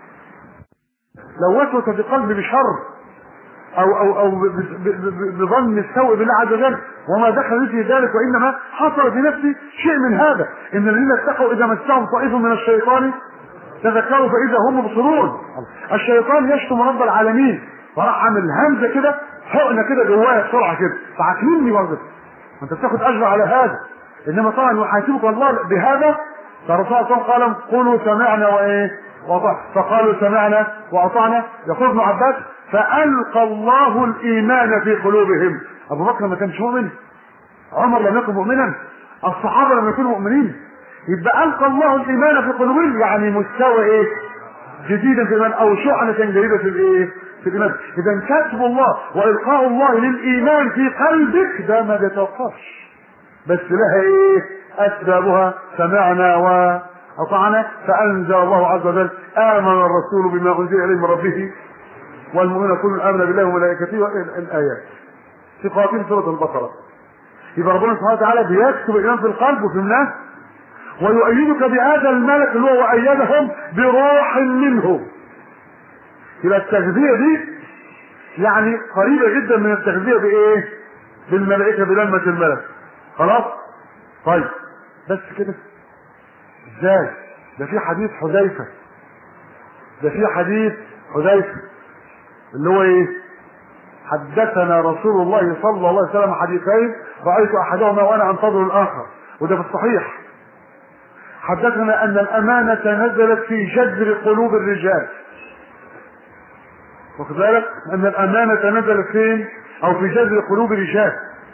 لو وسوس في قلبي بشر او او او بظن السوء بالله عز وجل وما دخل في ذلك وانما حصل في نفسي شيء من هذا ان الذين اتقوا اذا مسهم طائف من الشيطان تذكروا فاذا هم مبصرون الشيطان يشتم رب العالمين وراح عامل همزه كده حقنه كده جوايا بسرعه كده فعاكلني برضه انت بتاخد اجر على هذا انما طبعا يحاسبك الله بهذا فالرسول صلى الله عليه وسلم قولوا سمعنا وايه وأطعنا فقالوا سمعنا واطعنا يقول ابن عباس فالقى الله الايمان في قلوبهم ابو بكر ما كانش مؤمن عمر لم يكن مؤمنا الصحابه لم يكونوا مؤمنين يبقى القى الله الايمان في قلوبهم يعني مستوى ايه جديدا في الايمان او شحنه جديده في الايه في الايمان اذا كتب الله والقاء الله للايمان في قلبك ده ما بيتوقفش بس لها ايه اسبابها سمعنا واطعنا فانزل الله عز وجل امن الرسول بما انزل اليه من ربه والمؤمنون كل امن بالله وملائكته الايات في خواتيم سوره البقره يبقى ربنا سبحانه وتعالى بيكتب الايمان في القلب وفي الناس ويؤيدك بهذا الملك اللي هو وايدهم بروح منه يبقى التغذيه دي يعني قريبه جدا من التغذيه بايه؟ بالملائكه بلمه الملك خلاص؟ طيب بس كده ازاي؟ ده في حديث حذيفه ده في حديث حذيفه اللي هو ايه؟ حدثنا رسول الله صلى الله عليه وسلم حديثين رايت احدهما وانا انتظر الاخر وده في الصحيح حدثنا ان الامانه نزلت في جذر قلوب الرجال واخد بالك ان الامانه نزلت فين او في جذر قلوب الرجال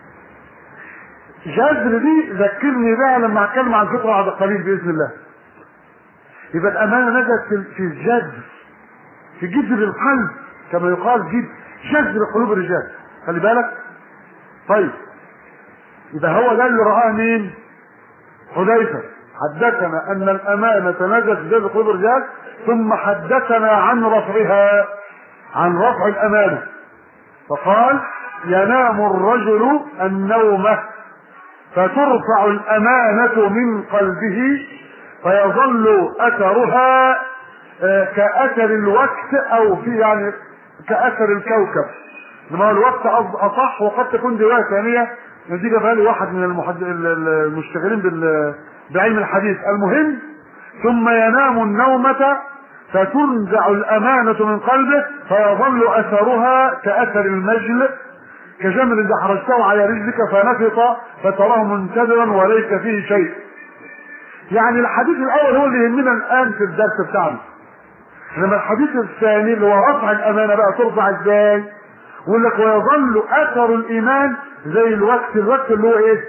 جذر دي ذكرني بقى لما اتكلم عن فكره بعد قليل باذن الله يبقى الامانه نزلت في في الجذر في جذر القلب كما يقال جذر جذر قلوب الرجال خلي بالك طيب يبقى هو ده اللي رآه مين حذيفه حدثنا ان الامانه نزلت في جذر قلوب الرجال ثم حدثنا عن رفعها عن رفع الامانه فقال ينام الرجل النومه فترفع الامانه من قلبه فيظل اثرها آه، كاثر الوقت او في يعني كاثر الكوكب انما الوقت أص- اصح وقد تكون روايه ثانيه دي جابها لي واحد من المحد... ال- ال- المشتغلين بال... بعلم الحديث المهم ثم ينام النومة فتنزع الأمانة من قلبه فيظل أثرها كأثر المجل كجمر إذا حرجته على رجلك فنفط فتراه منتظرا وليس فيه شيء يعني الحديث الأول هو اللي يهمنا الآن في الدرس بتاعنا انما الحديث الثاني اللي هو رفع الامانه بقى ترفع ازاي؟ يقول لك ويظل اثر الايمان زي الوقت الوقت اللي هو ايه؟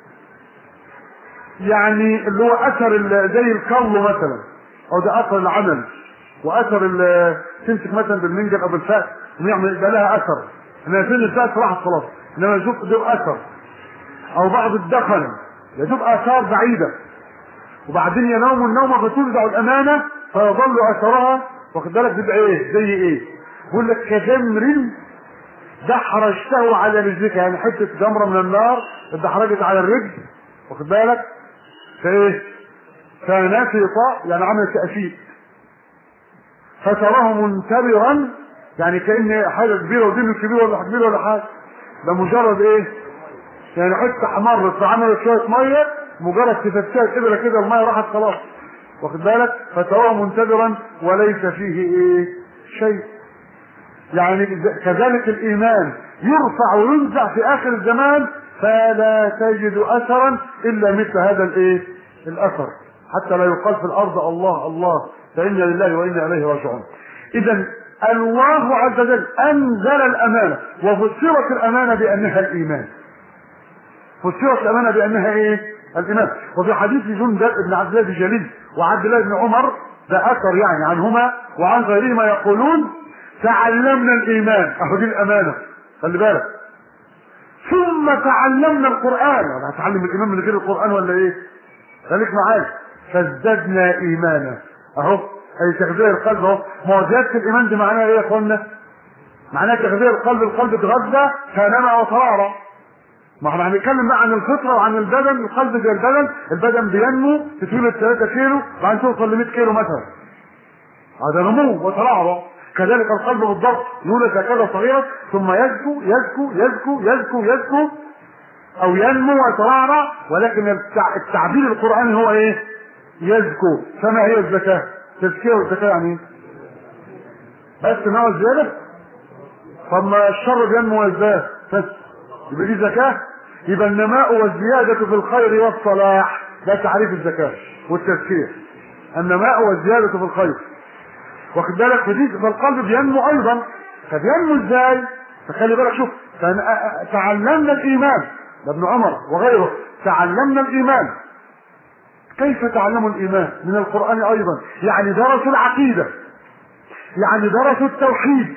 يعني اللي هو اثر ال- زي القول مثلا او ده اثر العمل واثر ال- تمسك مثلا بالمنجل او بالفأس ويعمل يبقى لها اثر انما فين الفأس راحت خلاص انما يشوف له اثر او بعض الدخن يشوف اثار بعيده وبعدين ينام النوم فتنزع الامانه فيظل اثرها واخد بالك تبقى ايه زي ايه يقول لك كجمر دحرجته على رجلك يعني حته جمره من النار اتدحرجت على الرجل واخد بالك فايه فنفط يعني عمل تأفيد فتراه منتبرا يعني كأن حاجة كبيرة ودين كبير ولا كبير ولا حاجة ده مجرد ايه يعني حته حمرت فعملت شويه ميه مجرد تفتات كده كده الميه راحت خلاص واخد بالك فتراه منتظرا وليس فيه ايه شيء يعني كذلك الايمان يرفع وينزع في اخر الزمان فلا تجد اثرا الا مثل هذا الايه الاثر حتى لا يقال في الارض الله الله فانا لله وانا اليه راجعون اذا الله عز وجل انزل الامانه وفسرت الامانه بانها الايمان فسرت الامانه بانها ايه الايمان وفي حديث جندب بن عبد الله الجليل وعبد الله بن عمر ده اثر يعني عنهما وعن غيرهما يقولون تعلمنا الايمان اهو دي الامانه خلي بالك ثم تعلمنا القران انا هتعلم الايمان من غير القران ولا ايه خليك معايا فازددنا ايمانا اهو اي تغذيه القلب اهو ما هو زياده الايمان دي معناها ايه يا اخوانا معناها تغذيه القلب القلب اتغذى فنمى وترعرع ما احنا هنتكلم بقى عن الفطره وعن البدن القلب زي البدن البدن بينمو تتولد 3 كيلو وبعدين توصل ل 100 كيلو مثلا هذا نمو وترعرع كذلك القلب بالضبط يولد هكذا صغيرا ثم يزكو يزكو يزكو يزكو يزكو او ينمو ويترعرع ولكن التع- التعبير القراني هو ايه؟ يزكو فما هي الزكاه؟ تزكيه والزكاه يعني ايه؟ بس نوع الزياده؟ طب ما الشر بينمو ويزداد بس يبقى دي زكاه يبقى النماء والزياده في الخير والصلاح ده تعريف الزكاه والتزكيه النماء والزياده في الخير واخد بالك فدي فالقلب بينمو ايضا فبينمو ازاي؟ فخلي بالك شوف فن- أ- أ- تعلمنا الايمان ده ابن عمر وغيره تعلمنا الايمان كيف تعلموا الايمان؟ من القران ايضا يعني درسوا العقيده يعني درسوا التوحيد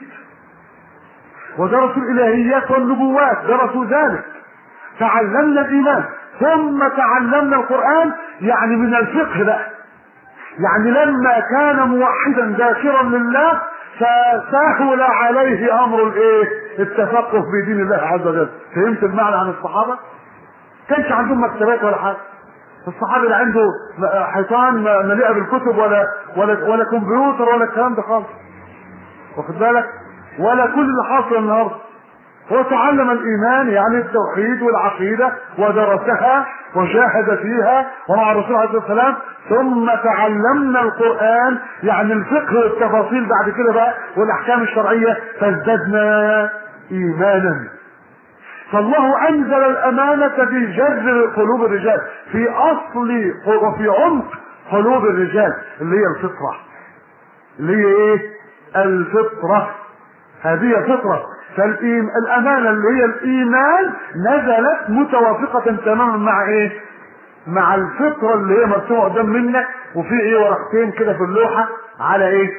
ودرسوا الالهيات والنبوات درسوا ذلك تعلمنا الايمان ثم تعلمنا القران يعني من الفقه بقى يعني لما كان موحدا ذاكرا لله فسهل عليه امر الايه التفقه في دين الله عز وجل فهمت المعنى عن الصحابه كانش عندهم مكتبات ولا حاجه الصحابي لا عنده حيطان مليئه بالكتب ولا ولا ولا كمبيوتر ولا الكلام ده خالص واخد بالك ولا كل اللي حاصل النهارده هو تعلم الايمان يعني التوحيد والعقيده ودرسها وجاهد فيها ومع الرسول عليه الصلاه والسلام ثم تعلمنا القران يعني الفقه والتفاصيل بعد كده بقى والاحكام الشرعيه فازددنا ايمانا فالله انزل الامانه في جذر قلوب الرجال في اصل وفي عمق قلوب الرجال اللي هي الفطره اللي هي ايه الفطره هذه فطره فالامانه اللي هي الايمان نزلت متوافقه تماما مع ايه مع الفطره اللي هي مرسومه قدام منك وفي ايه ورقتين كده في اللوحه على ايه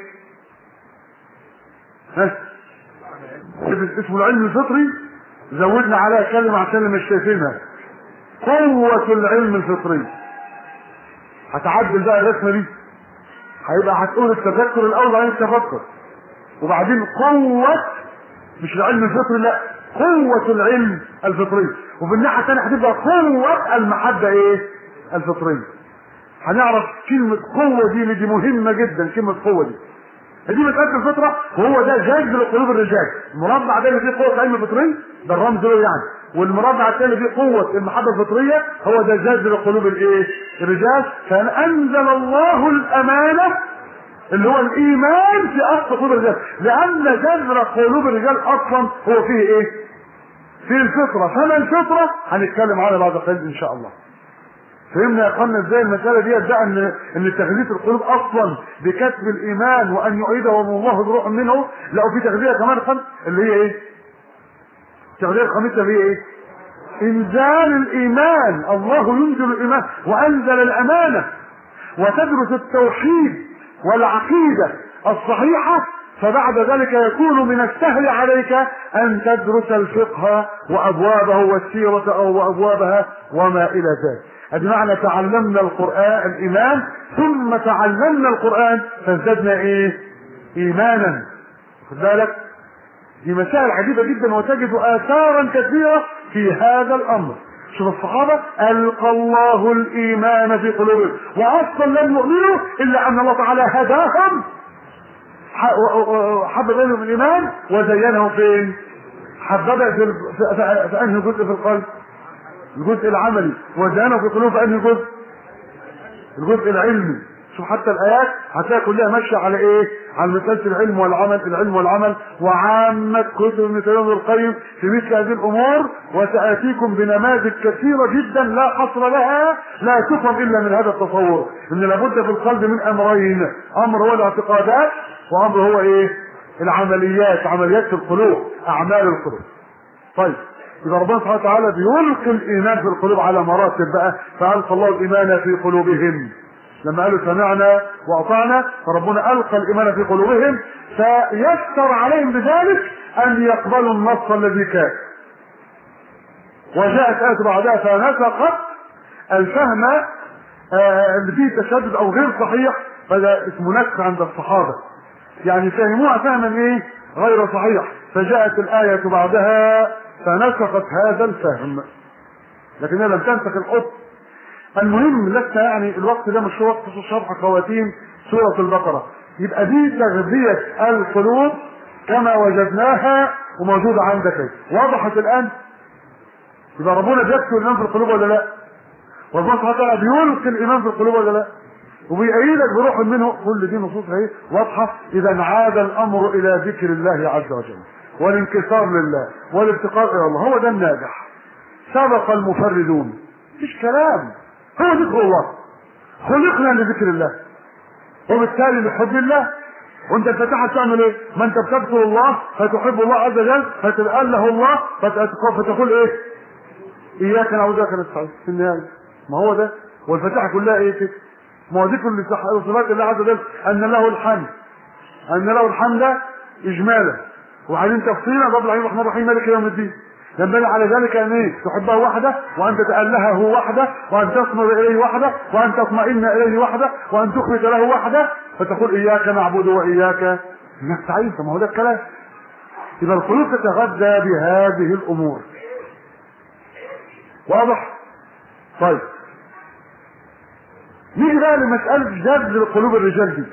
ها اسمه العلم الفطري زودنا عليها كلمة عشان اللي مش شايفينها قوة العلم الفطري هتعدل بقى الرسمة دي هيبقى هتقول التذكر الأول بعدين التفكر وبعدين قوة مش العلم الفطري لا قوة العلم الفطري وفي الناحية الثانية هتبقى قوة المحبة ايه؟ الفطرية هنعرف كلمة قوة دي اللي دي مهمة جدا كلمة قوة دي دي مسألة الفطرة وهو ده جذب لقلوب الرجال المربع ده اللي فيه قوة العلم الفطري ده الرمز له يعني والمربع الثاني اللي فيه قوة المحبة الفطرية هو ده جذب لقلوب الايه الرجال فأنزل الله الأمانة اللي هو الإيمان في أصل قلوب الرجال لأن جذر قلوب الرجال أصلا هو فيه إيه؟ فيه الفطرة فما الفطرة هنتكلم عنها بعد قليل إن شاء الله فهمنا يا اخوانا ازاي المساله دي ده ان ان تغذيه القلوب اصلا بكسب الايمان وان يعيدهم الله بروح منه لا وفي تغذيه كمان خم اللي هي ايه؟ التغذيه الخامسه اللي هي ايه؟ انزال الايمان الله ينزل الايمان وانزل الامانه وتدرس التوحيد والعقيده الصحيحه فبعد ذلك يكون من السهل عليك ان تدرس الفقه وابوابه والسيره او وابوابها وما الى ذلك ادي معنى تعلمنا القران الايمان ثم تعلمنا القران فازددنا ايه ايمانا خد بالك دي مسائل عجيبه جدا وتجد اثارا كثيره في هذا الامر شوف الصحابه القى الله الايمان في قلوبهم واصلا لم يؤمنوا الا ان الله تعالى هداهم حبب بينهم الايمان وزينه فين حببها في, في, في انهي جزء في القلب الجزء العملي وزينه في قلوب انهي جزء الجزء العلمي شوف حتى الايات هتلاقي كلها ماشيه على ايه على مساله العلم والعمل العلم والعمل وعامه كتب ابن تيميه القيم في مثل هذه الامور وساتيكم بنماذج كثيره جدا لا حصر لها لا تفهم الا من هذا التصور ان لابد في القلب من امرين امر هو الاعتقادات وامر هو ايه العمليات عمليات في القلوب اعمال القلوب طيب يبقى ربنا سبحانه وتعالى بيلقي الايمان في القلوب على مراتب بقى فالقى الله الايمان في قلوبهم لما قالوا سمعنا واطعنا فربنا القى الايمان في قلوبهم فيسر عليهم بذلك ان يقبلوا النص الذي كان وجاءت آية بعدها فنسقت الفهم اللي فيه تشدد او غير صحيح فده اسمه نسخ عند الصحابه يعني فهموها فهما ايه غير صحيح فجاءت الآية بعدها فنسخت هذا الفهم لكنها لم تنسخ الحكم المهم لسه يعني الوقت ده مش وقت شرح خواتيم سورة البقرة يبقى دي تغذية القلوب كما وجدناها وموجودة عندك اهي وضحت الآن يبقى ربنا بيكتب الإيمان في القلوب ولا لا؟ وربنا سبحانه وتعالى بيلقي الإيمان في القلوب ولا لا؟ وبيأيدك بروح منه كل دي نصوص اهي واضحة إذا عاد الأمر إلى ذكر الله عز وجل والانكسار لله والافتقار إلى الله هو ده الناجح سبق المفردون مفيش كلام هو ذكر الله خلقنا لذكر الله وبالتالي لحب الله وانت الفاتحه تعمل ايه؟ ما انت بتذكر الله فتحب الله عز وجل فتتأله الله فتقول ايه؟ اياك نعبد واياك نستعين في النهايه ما هو ده والفاتحه كلها ايه كده؟ ما هو ذكر لصفات الله عز وجل ان له الحمد ان له الحمد اجمالا وبعدين تفصيلا رب العالمين الرحمن الرحيم مالك يوم الدين ينبغي على ذلك ان ايه تحبه وحده وان تتالهه وحده وان تصمد اليه وحده وان تطمئن اليه وحده وان تخبت له وحده فتقول اياك نعبد واياك نستعين ما هو ده الكلام يبقى القلوب تتغذى بهذه الامور واضح طيب نيجي بقى لمسألة جذب قلوب الرجال دي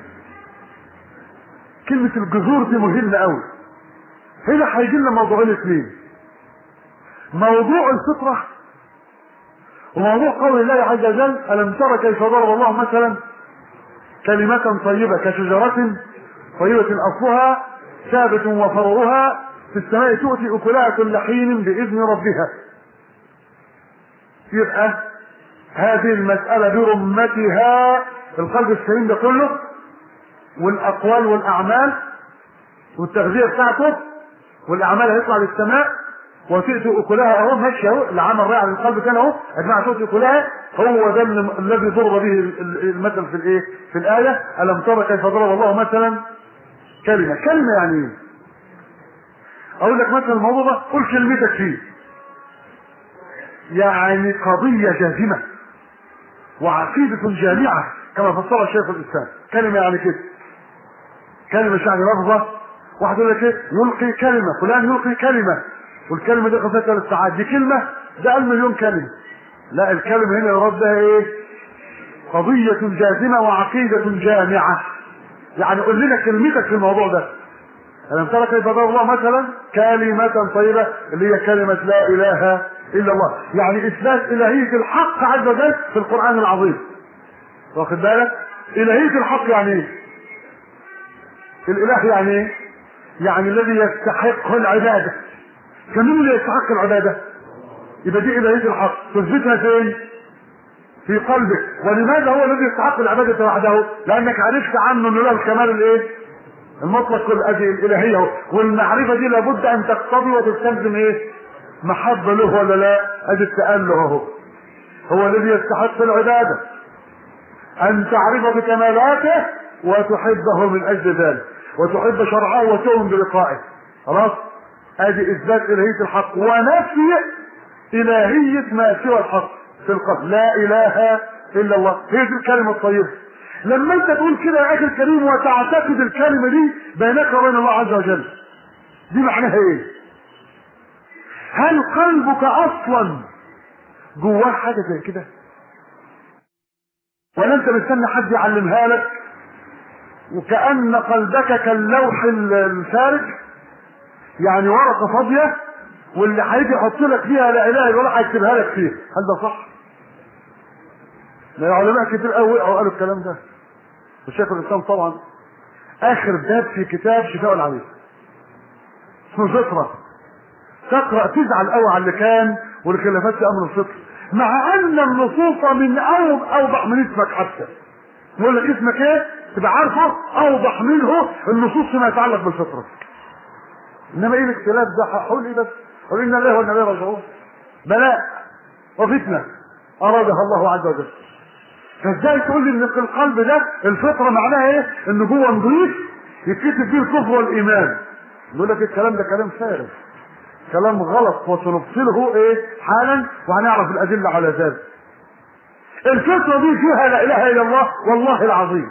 كلمة الجذور دي مهمة قوي هنا هيجي لنا موضوعين اثنين موضوع الفطرة وموضوع قول الله عز وجل ألم ترى كيف ضرب الله مثلا كلمة طيبة كشجرة طيبة أصلها ثابت وفرعها في السماء تؤتي أكلها كل حين بإذن ربها يبقى هذه المسألة برمتها القلب السليم ده كله والأقوال والأعمال والتغذية بتاعته والأعمال هيطلع للسماء وتؤتي أكلها أهو ماشي أهو العمل رايح للقلب كان أهو يا جماعة تؤتي أكلها هو ده الذي ضرب به المثل في الإيه؟ في الآية ألم ترى كيف ضرب الله مثلا كلمة كلمة يعني إيه؟ أقول لك مثلا الموضوع ده قول كلمتك فيه يعني قضية جازمة وعقيدة جامعة كما فسرها شيخ الإسلام كلمة يعني كده كلمة مش يعني لفظة واحد يقول لك ايه يلقي كلمة فلان يلقي كلمة والكلمة دي قصتها للساعات دي كلمة ده قال مليون كلمة لا الكلمة هنا يراد بها ايه قضية جازمة وعقيدة جامعة يعني قول لنا كلمتك في الموضوع ده ألم ترى كيف ضرب الله مثلا كلمة طيبة اللي هي كلمة لا إله إلا الله يعني إثبات إلهية الحق عز وجل في القرآن العظيم واخد بالك إلهية الحق يعني إيه الإله يعني إيه يعني الذي يستحق العبادة كمين اللي يستحق العبادة يبقى دي إلهية الحق تثبتها فين في قلبك ولماذا هو الذي يستحق العبادة وحده لأنك عرفت عنه أنه له الكمال الإيه المطلق الأدي الإلهية والمعرفة دي لابد أن تقتضي وتستلزم إيه محبة له ولا لا أدي التأله أهو هو الذي يستحق العبادة أن تعرف بكمالاته وتحبه من أجل ذلك وتحب شرعه وتؤمن بلقائه خلاص ادي اثبات الهيه الحق ونفي الهيه ما سوى الحق في القلب لا اله الا الله هي دي الكلمه الطيبه لما انت تقول كده يا اخي الكريم وتعتقد الكلمه دي بينك وبين الله عز وجل دي معناها ايه هل قلبك اصلا جواه حاجه زي كده ولا انت مستني حد يعلمها لك وكأن قلبك كاللوح الفارغ يعني ورقة فاضية واللي هيجي يحط لك فيها لا اله الا الله هيكتبها لك فيها هل ده صح؟ لا العلماء كتير قوي وقعوا قالوا الكلام ده والشيخ الاسلام طبعا اخر باب في كتاب شفاء العليل اسمه فطرة تقرا تزعل قوي على اللي كان والخلافات في امر الفطر مع ان النصوص من اوضح من اسمك حتى يقول لك اسمك ايه تبقى عارفه اوضح منه النصوص فيما يتعلق بالفطره انما ايه الاختلاف ده هقول ايه بس قل ان الله والنبي راجعون بلاء وفتنه ارادها الله عز وجل فازاي تقول لي ان في القلب ده الفطره معناها ايه ان جوه نضيف يتكتب فيه الكفر والايمان يقول لك الكلام ده كلام فارغ كلام غلط وسنفصله ايه حالا وهنعرف الادله على ذلك الفطره دي فيها لا اله الا الله والله العظيم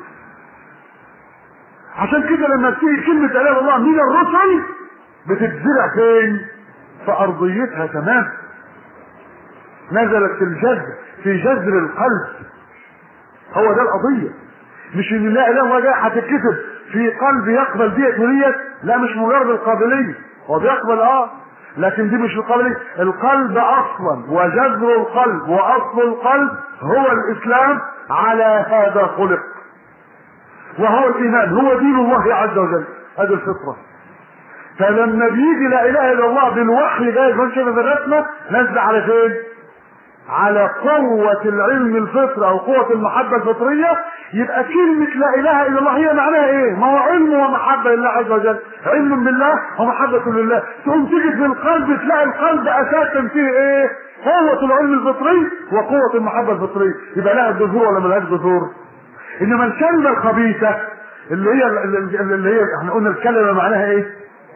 عشان كده لما تيجي كلمه لا اله الا الله من الرسل بتتزرع فين في ارضيتها تمام نزلت في الجذر في جذر القلب هو ده القضيه مش ان لا اله الا الله جاي هتتكتب في قلب يقبل ديت وديت لا مش مجرد القابليه هو بيقبل اه لكن دي مش القابليه القلب اصلا وجذر القلب واصل القلب هو الاسلام على هذا خلق وهو الايمان هو دين الله عز وجل هذه الفطره فلما بيجي لا اله الا الله بالوحي جاي من شبه الرسمه نزل على فين؟ على قوة العلم الفطري أو قوة المحبة الفطرية يبقى كلمة لا إله إلا الله هي معناها إيه؟ ما هو علم ومحبة لله عز وجل، علم بالله ومحبة لله، تقوم تيجي في القلب تلاقي القلب أساسا فيه إيه؟ قوة العلم الفطري وقوة المحبة الفطرية، يبقى لها جذور ولا ملهاش جذور؟ إنما الكلمة الخبيثة اللي هي اللي هي احنا قلنا الكلمة معناها إيه؟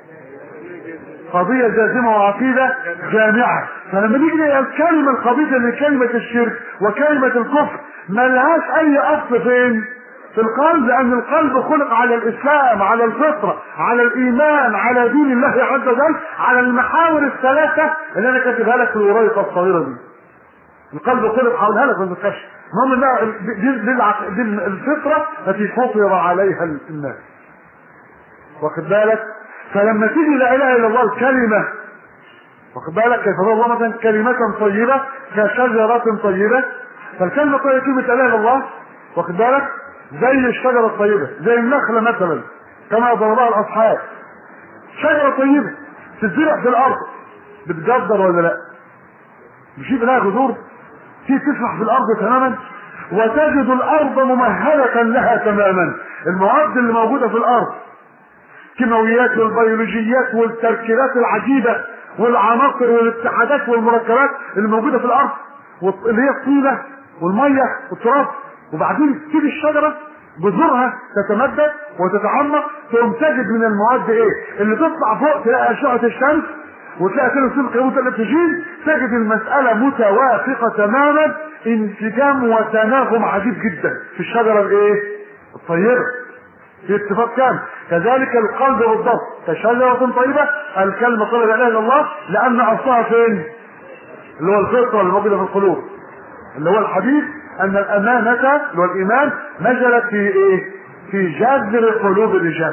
قضية جازمة وعقيدة جامعة فلما نيجي الكلمة الخبيثة اللي كلمة الشرك وكلمة الكفر ملهاش أي أصل فين؟ في القلب لأن القلب خلق على الإسلام على الفطرة على الإيمان على دين الله عز وجل على المحاور الثلاثة اللي أنا كاتبها لك في الوراية الصغيرة دي القلب خلق حولها لك ما تخافش المهم انها دي, دي, دي الفطرة التي فطر عليها الناس واخد بالك فلما تيجي لا اله الا الله الكلمه واخد بالك كيف الله مثلا كلمة طيبة كشجرة طيبة فالكلمة الطيبة كلمة لا اله الا الله واخد بالك زي الشجرة الطيبة زي النخلة مثلا كما ضربها الاصحاب شجرة طيبة تتزرع في الارض بتجدر ولا لا؟ مش يبقى لها جذور تيجي تسرح في الارض تماما وتجد الارض ممهدة لها تماما المواد اللي موجودة في الارض الكيماويات والبيولوجيات والتركيبات العجيبة والعناصر والاتحادات والمركبات اللي موجودة في الأرض اللي هي الطينة والمية والتراب وبعدين تيجي الشجرة بذورها تتمدد وتتعمق تقوم تجد من المواد ايه؟ اللي تطلع فوق تلاقي أشعة الشمس وتلاقي ثاني اكسيد الكربون الاكسجين تجد المسألة متوافقة تماما انسجام وتناغم عجيب جدا في الشجرة الايه؟ الطيبة في اتفاق كامل كذلك القلب بالضبط كشجرة طيبة الكلمة قال لا اله الا الله لان اصلها فين؟ اللي هو الفطرة اللي موجودة في القلوب اللي هو الحديث ان الامانه والايمان نزلت في ايه؟ في جذر قلوب الرجال.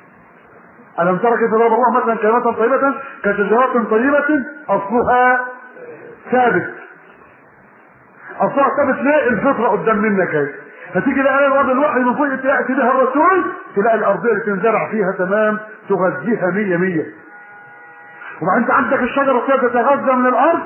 الم ترى كيف ضرب الله مثلا كلمات طيبه كشجرات طيبه اصلها ثابت. اصلها ثابت ليه؟ الفطره قدام منك اهي. فتيجي تلاقي الارض الوحي من فوق ياتي بها الرسول تلاقي الارضيه اللي تنزرع فيها تمام تغذيها مية مية وبعدين انت عندك الشجره كده تتغذى من الارض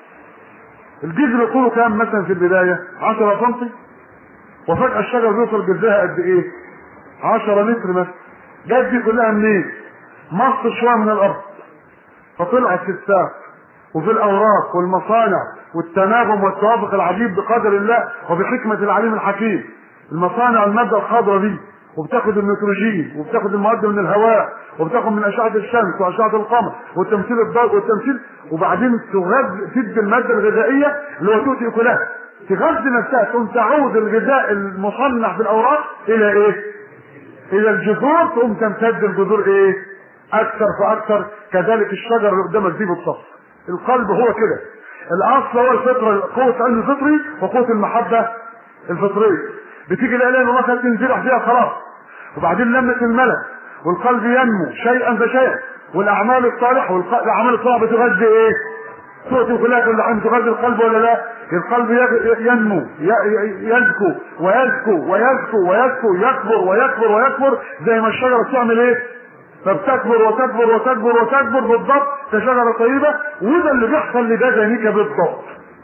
الجذر طوله كام مثلا في البدايه 10 سم وفجاه الشجره بيوصل جذرها قد ايه 10 متر مثلا جت دي كلها منين مص شويه من الارض فطلعت في الساق وفي الاوراق والمصانع والتناغم والتوافق العجيب بقدر الله وبحكمه العليم الحكيم المصانع الماده الخضراء دي وبتاخد النيتروجين وبتاخد المواد من الهواء وبتاخد من اشعه الشمس واشعه القمر والتمثيل الضوء والتمثيل وبعدين تغذي تدي الماده الغذائيه اللي هو تؤتي اكلها تغذي نفسها ثم تعود الغذاء المصنع في الاوراق الى ايه؟ الى الجذور تقوم تمتد الجذور ايه؟ اكثر فاكثر كذلك الشجر اللي قدامك دي بالصف القلب هو كده الاصل هو الفطره قوه العلم الفطري وقوه المحبه الفطريه بتيجي الاله مثلا تنزرع فيها خلاص وبعدين لمة الملك والقلب ينمو شيئا فشيئا والاعمال الصالحه والاعمال الصالحه بتغذي ايه؟ تؤتي كلها كل عام تغذي القلب ولا لا؟ القلب ينمو يزكو ويزكو ويزكو ويزكو يكبر ويكبر ويكبر زي ما الشجره بتعمل ايه؟ فبتكبر وتكبر وتكبر وتكبر بالضبط كشجره طيبه وده اللي بيحصل لبدنك بالضبط.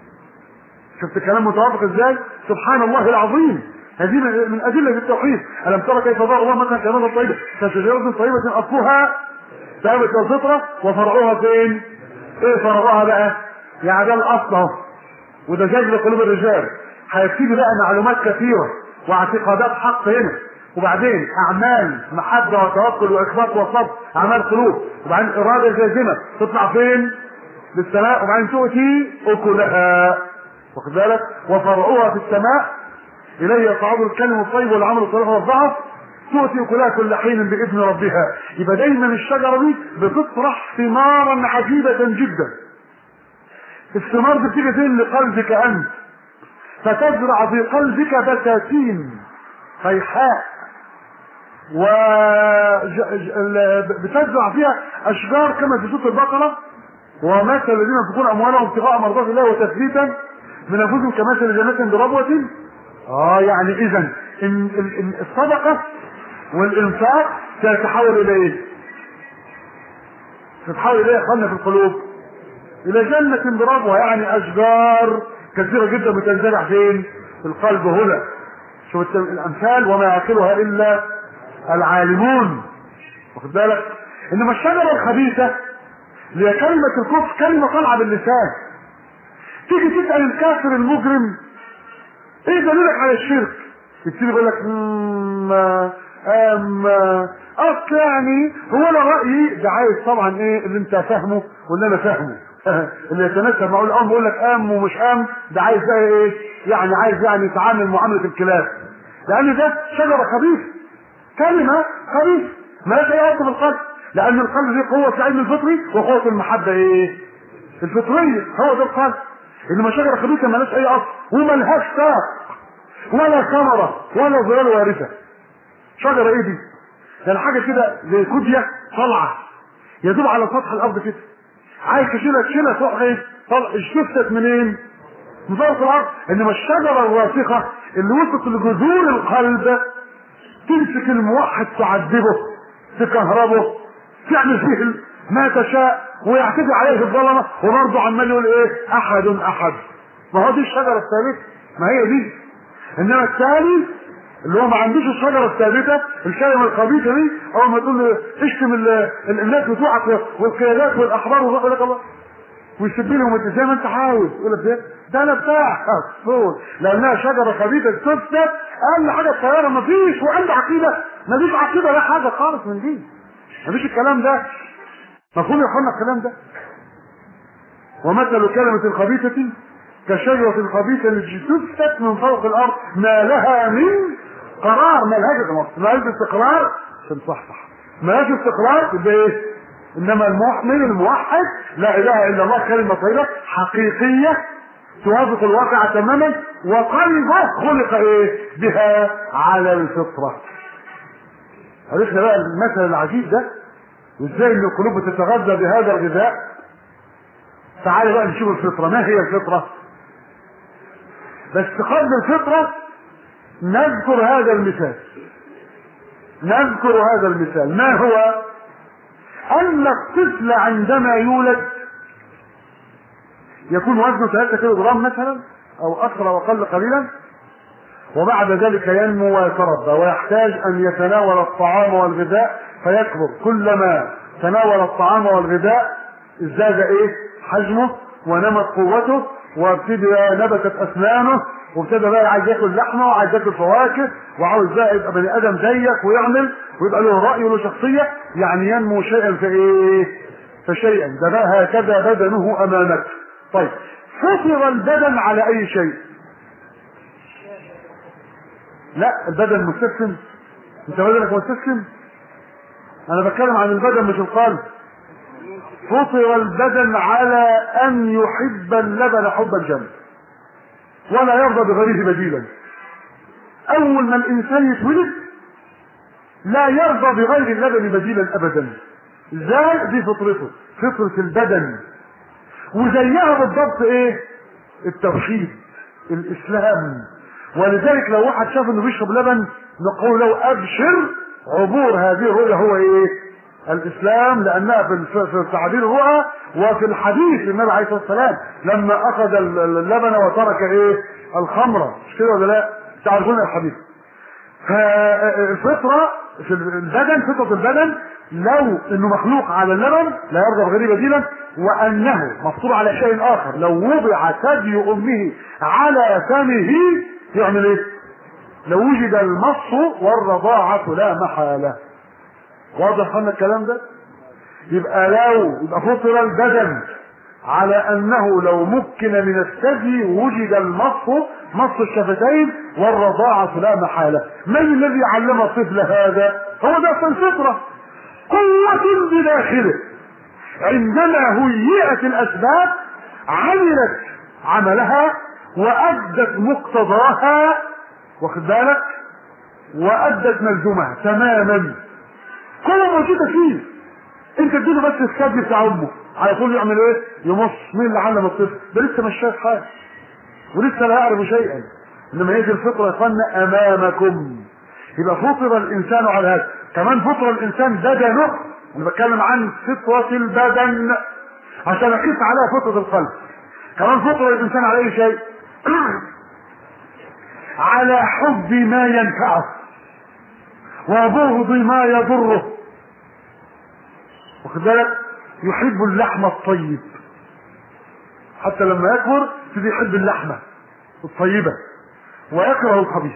شفت الكلام متوافق ازاي؟ سبحان الله العظيم هذه من أدلة التوحيد ألم ترى كيف ضرب الله مثلا كلمة طيبة كشجرة طيبة أصلها ثابت الفطرة وفرعها فين؟ إيه فرعها بقى؟ يعني ده الأصل أهو وده جذب قلوب الرجال هيبتدي بقى معلومات كثيرة واعتقادات حق هنا وبعدين أعمال محبة وتوكل وإخلاص وصبر أعمال قلوب وبعدين إرادة جازمة تطلع فين؟ للسماء وبعدين تؤتي أكلها واخد بالك؟ وفرعها في السماء اليه يصعد الكلم الطيب والعمل الصالح والضعف تؤتي كلها كل حين باذن ربها يبقى دايما الشجره دي بتطرح ثمارا عجيبه جدا الثمار دي بتيجي فين لقلبك انت فتزرع في قلبك بساتين فيحاء و بتزرع فيها اشجار كما في سوره البقره ومثل الذين ينفقون اموالهم ابتغاء مرضات الله وتثبيتا من انفسهم كمثل جنة بربوة اه يعني اذا إن إن الصدقه والانفاق تتحول الى ايه؟ تتحول الى ايه في القلوب؟ الى جنة بربوة يعني اشجار كثيرة جدا بتنزرع فين؟ في القلب هنا شوف الامثال وما يعقلها الا العالمون واخد بالك؟ انما الشجرة الخبيثة اللي هي كلمة الكفر كلمة طالعة باللسان تيجي تسأل الكافر المجرم ايه دليلك على الشرك يبتدي يقول لك اما اصل يعني هو انا رايي ده عايز طبعا ايه اللي انت فاهمه واللي انا فاهمه اللي يتناسب مع الام بيقول لك ام ومش ام ده عايز بقى ايه يعني عايز يعني يتعامل معامله الكلاب لان ده شجره خبيث كلمه خبيث ما لهاش اي اصل في القلب لان القلب دي قوه العلم الفطري وقوه المحبه ايه الفطريه هو ده القلب انما شجره خبيثه مالهاش اي اصل وملهاش ساق ولا ثمره ولا ظلال وارثه شجره ايه دي؟ ده حاجه كده زي كوديه طالعه يدوب على سطح الارض كده عايز تشيلها تشيلها تروح ايه؟ طلع اشتفت منين؟ من فوق الارض انما الشجره الراسخه اللي وصلت لجذور القلب تمسك الموحد تعذبه تكهربه تعمل فيه ما تشاء ويعتدي عليه الظلمه وبرضه عمال يقول ايه؟ احد احد ما هو دي الشجره الثالثه ما هي دي انما الثاني اللي هو ما عندوش الشجره الثابته الكلمه الخبيثه دي اول ما تقول له اشتم الناس بتوعك والقيادات والاحبار ويقول لك الله ويسب لهم انت زي ما انت عاوز يقول لك ده ده انا بتاعك صور لانها شجره خبيثه تثبت اقل حاجه الطياره ما فيش وعنده عقيده ما فيش عقيده ولا حاجه خالص من دي ما فيش الكلام ده مفهوم يا اخوانا الكلام ده ومثل كلمه الخبيثه كشجرة خبيثة تثبت من فوق الأرض ما لها من قرار ما لهاش ما لهاش استقرار عشان تصحصح ما لهاش استقرار يبقى ايه؟ انما المؤمن الموحد لا اله الا الله كلمة طيبة حقيقية توافق الواقع تماما وقلبه خلق ايه بها على الفطره عرفنا بقى المثل العجيب ده وازاي ان القلوب بتتغذى بهذا الغذاء تعالى بقى نشوف الفطره ما هي الفطره بس قبل الفطره نذكر هذا المثال نذكر هذا المثال ما هو ان الطفل عندما يولد يكون وزنه 3 كيلو جرام مثلا او اكثر او اقل قليلا وبعد ذلك ينمو ويتربى ويحتاج ان يتناول الطعام والغذاء فيكبر كلما تناول الطعام والغذاء ازداد ايه حجمه ونمت قوته وابتدى نبتت اسنانه وابتدى بقى عايز ياكل لحمه وعايز ياكل فواكه وعاوز بقى يبقى بني ادم زيك ويعمل ويبقى له راي وله شخصيه يعني ينمو شيئا في ايه؟ فشيئا ده بقى هكذا بدنه امامك طيب فطر البدن على اي شيء لا البدن مستسلم انت بدنك مستسلم انا بتكلم عن البدن مش القلب فطر البدن على ان يحب اللبن حبا جما ولا يرضى بغيره بديلا اول ما الانسان يتولد لا يرضى بغير اللبن بديلا ابدا ازاي دي فطرته فطرة البدن وزيها بالضبط ايه التوحيد الاسلام ولذلك لو واحد شاف انه بيشرب لبن نقول له ابشر عبور هذه الرؤية هو ايه الاسلام لانها في في تعبير الرؤى وفي الحديث النبي عليه الصلاه والسلام لما اخذ اللبن وترك ايه الخمره مش كده ولا لا تعرفون الحديث فالفطره في البدن فطره البدن لو انه مخلوق على اللبن لا يرضى بغيره بديلا وانه مفطور على شيء اخر لو وضع ثدي امه على فمه يعمل ايه لو وجد المص والرضاعة لا محالة واضح ان الكلام ده يبقى لو يبقى فطر البدن على انه لو مكن من الثدي وجد المص مص الشفتين والرضاعة لا محالة من الذي علم الطفل هذا هو ده الفطرة قوة بداخله عندما هيئت الاسباب عملت عملها وادت مقتضاها واخد بالك وادت ملزومها تماما قوة موجودة فيه انت اديله بس الثدي بتاع امه على طول يعمل ايه يمص مين اللي علم الطفل ده لسه مش شايف حاجه ولسه لا يعرف شيئا انما هي دي الفطره يا اخوانا امامكم يبقى فطر الانسان على هذا كمان فطر الانسان بدنه انا بتكلم عن فطره البدن عشان اقيس عليها فطره القلب كمان فطر الانسان على اي شيء على حب ما ينفعه وبغض ما يضره واخد بالك يحب اللحم الطيب حتى لما يكبر يبتدي يحب اللحمة الطيبة ويكره الخبيث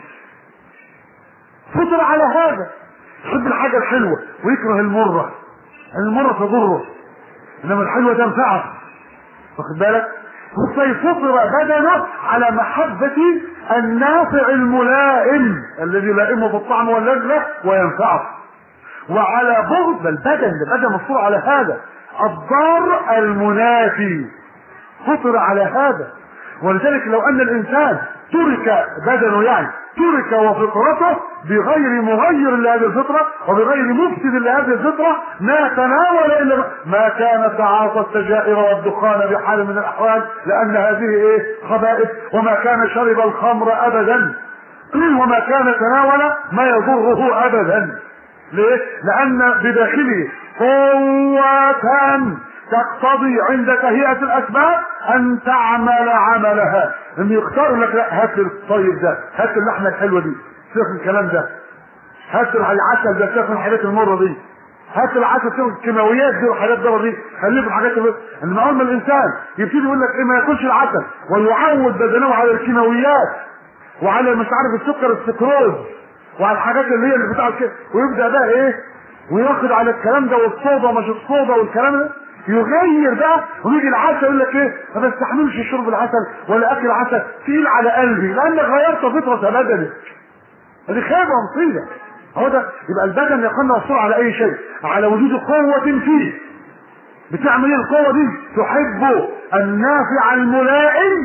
فطر على هذا يحب الحاجة الحلوة ويكره المرة المرة تضره انما الحلوة تنفعه واخد بالك فطر بدنه على محبة النافع الملائم الذي يلائمه في الطعم واللذة وينفعه وعلى بغض البدن البدن مفطور على هذا الضار المنافي فطر على هذا ولذلك لو ان الانسان ترك بدنه يعني ترك وفطرته بغير مغير لهذه الفطرة وبغير مفسد لهذه الفطرة ما تناول إلا ما كان تعاطى السجائر والدخان بحال من الأحوال لأن هذه إيه خبائث وما كان شرب الخمر أبدا وما كان تناول ما يضره أبدا ليه؟ لأن بداخله قوة تقتضي عند تهيئة الأسباب أن تعمل عملها إن يختار لك لا هات الطيب ده هات اللحمة الحلوة دي سيبك من الكلام ده هات العسل ده سيبك من الحاجات المرة دي هات العسل سيبك من الكيماويات دي والحاجات دي دي خليه في الحاجات اللي انما اول ما الانسان يبتدي يقول لك ايه ما ياكلش العسل ويعود بدنه على الكيماويات وعلى مش عارف السكر السكروز وعلى الحاجات اللي هي اللي بتاعت كده ويبدا بقى ايه وياخد على الكلام ده والصودا مش الصودا والكلام ده يغير بقى ويجي العسل يقول لك ايه ما بستحملش شرب العسل ولا اكل عسل تقيل على قلبي لانك غيرت فطره بدنك دي خيبه مصيبه هو ده يبقى البدن يقن مصور على اي شيء على وجود قوه فيه بتعمل ايه القوه دي تحب النافع الملائم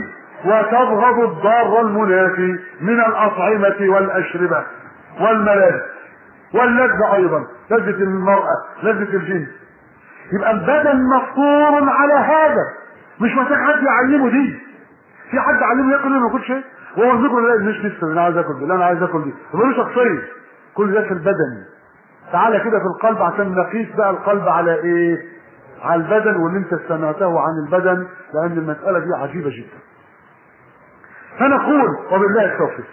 وتبغض الضار المنافي من الأطعمة والأشربة والملابس واللذة أيضا لذة المرأة لذة الجنس يبقى البدن مفطور على هذا مش محتاج حد يعلمه دي في حد علمه ياكل ما ياكلش شيء وهو ذكر لا مش لسه انا عايز اكل دي لا انا عايز اكل دي له شخصيه كل ده في البدن تعالى كده في القلب عشان نقيس بقى القلب على ايه على البدن واللي انت استمعته عن البدن لان المساله دي عجيبه جدا فنقول وبالله التوفيق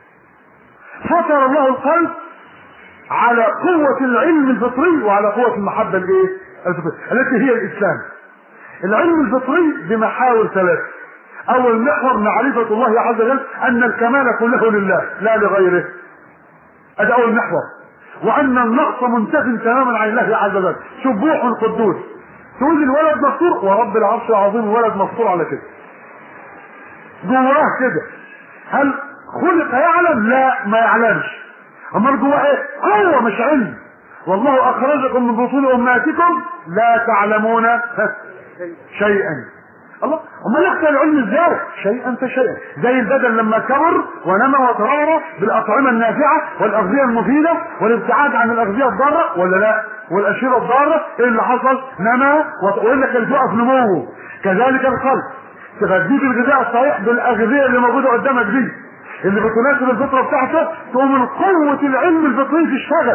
فطر الله القلب على قوة العلم الفطري وعلى قوة المحبة الايه؟ الفطرية التي هي الإسلام. العلم الفطري بمحاور ثلاث. أول محور معرفة الله عز وجل أن الكمال كله لله لا لغيره. هذا أول محور. وأن النقص منتف تماما عن الله عز وجل، سبوح قدوس. تقول الولد مفطور ورب العرش العظيم الولد مفطور على كده. جواه كده. هل خلق يعلم؟ لا ما يعلمش. امال جواه ايه؟ قوه مش علم والله اخرجكم من بطون امهاتكم لا تعلمون شيئا الله امال يحصل العلم ازاي؟ شيئا فشيئا زي البدن لما كبر ونمى وترعرع بالاطعمه النافعه والاغذيه المفيده والابتعاد عن الاغذيه الضاره ولا لا؟ والاشياء الضاره ايه اللي حصل؟ نمى والا كان توقف نموه كذلك القلب تغذيه بالغذاء الصحيح بالاغذيه اللي موجوده قدامك دي اللي بتناسب الفطره بتاعته تقوم من قوه العلم الفطري تشتغل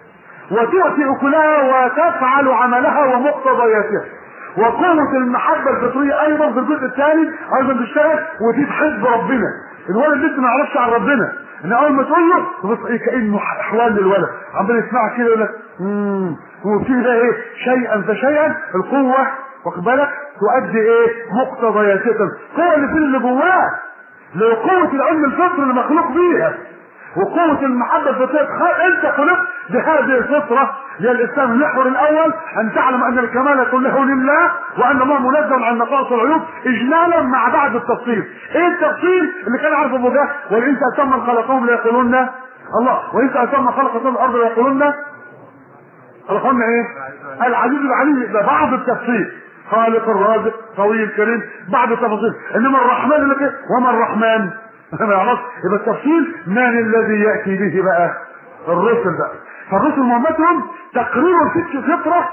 وتؤتي اكلها وتفعل عملها ومقتضياتها وقوة المحبة الفطرية أيضا في الجزء الثاني أيضا تشتغل ودي تحب ربنا الولد لسه ما يعرفش عن ربنا ان اول ما تقول له تبص ايه كانه احوال للولد عمال يسمعك كده يقول لك امم وفي ده ايه شيئا فشيئا القوه واخد بالك تؤدي ايه مقتضياتها القوه اللي في اللي جواه لقوة العلم الفطري اللي مخلوق بيها وقوة المحبة الفطرية انت خلقت بهذه الفطرة هي الاسلام المحور الاول ان تعلم ان الكمال كله لله وان الله منزه عن نقائص العيوب اجمالا مع بعض التفصيل ايه التفصيل اللي كان عارف ابو جهل وان سالتم من خلقهم ليقولون الله وان سالتم من خلق الارض ليقولون خلقنا ايه العزيز العليم ده بعض التفصيل خالق الرازق قوي الكريم بعض التفاصيل انما الرحمن اللي كده وما الرحمن ما يعرفش يبقى التفصيل من الذي ياتي به بقى الرسل بقى فالرسل مهمتهم تقرير الفطره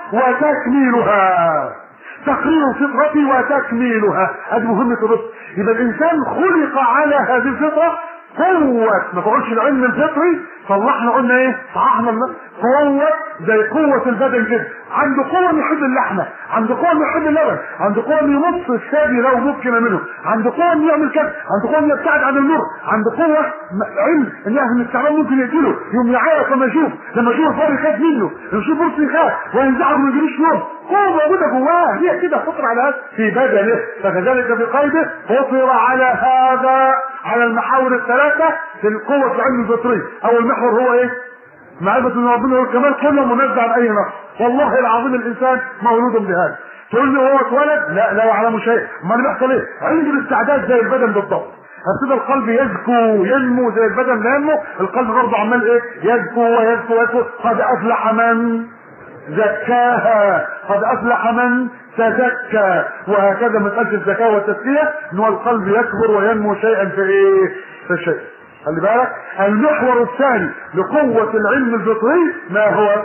وتكميلها تقرير الفطرة وتكميلها هذه مهمة الرسل يبقى الإنسان خلق على هذه الفطرة قوة ما تقولش العلم الفطري صلحنا قلنا ايه صححنا قوة زي قوة البدن كده عنده قوة يحب اللحمة عنده قوة يحب اللبن عنده قوة يمص الثدي لو ممكن منه عنده قوة يعمل كده عنده قوة يبتعد عن النور عنده قوة علم ان يهزم التعبان ممكن يقتله يوم يعيط لما يشوف لما يشوف الفار يخاف منه لما يشوف بص يخاف وينزعه ما يجيلوش نوم قوة موجودة جواه هي كده فطر على هذا في بدنه فكذلك في قلبه فطر على هذا على المحاور الثلاثة في القوة العلم الفطري اول محور هو ايه معرفة ان ربنا هو الكمال كله منزع عن اي نقص والله العظيم الانسان مولود بهذا تقول لي هو اتولد لا لا يعلم شيء امال بيحصل ايه عنده الاستعداد زي البدن بالضبط هبتدى القلب يزكو ينمو زي البدن لا ينمو القلب برضه عمال ايه يزكو ويزكو ويزكو قد افلح من زكاها قد افلح من تزكى وهكذا مساله الزكاه والتزكيه ان هو القلب يكبر وينمو شيئا في ايه في شيء خلي بالك المحور الثاني لقوة العلم الفطري ما هو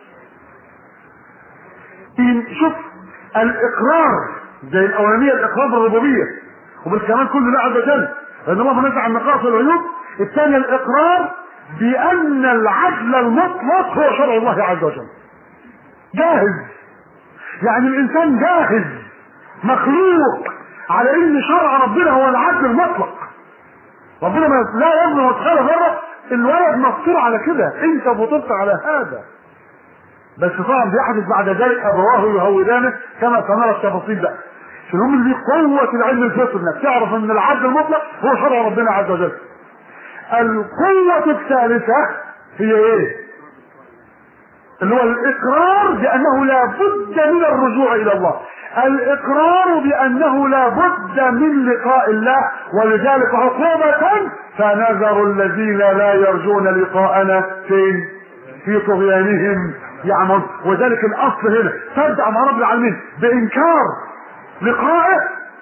شوف الاقرار زي الاولانية الاقرار بالربوبية وبالكمال كل الله عز وجل لان الله منزع عن نقائص العيوب الثاني الاقرار بان العدل المطلق هو شرع الله عز وجل جاهز يعني الانسان جاهز مخلوق على ان شرع ربنا هو العدل المطلق ربنا ما لا يظلم مثقال ذره الولد مفطور على كده انت فطرت على هذا بس طبعا بيحدث بعد ذلك ابواه يهودانه كما سنرى التفاصيل بقى شنو دي قوة العلم الفطري انك تعرف ان العدل المطلق هو شرع ربنا عز وجل. القوة الثالثة هي ايه؟ اللي هو الاقرار بانه لا بد من الرجوع الى الله. الاقرار بانه لا بد من لقاء الله ولذلك عقوبة فنذر الذين لا يرجون لقاءنا فين؟ في طغيانهم يعمل وذلك الاصل هنا تبدا مع رب العالمين بانكار لقائه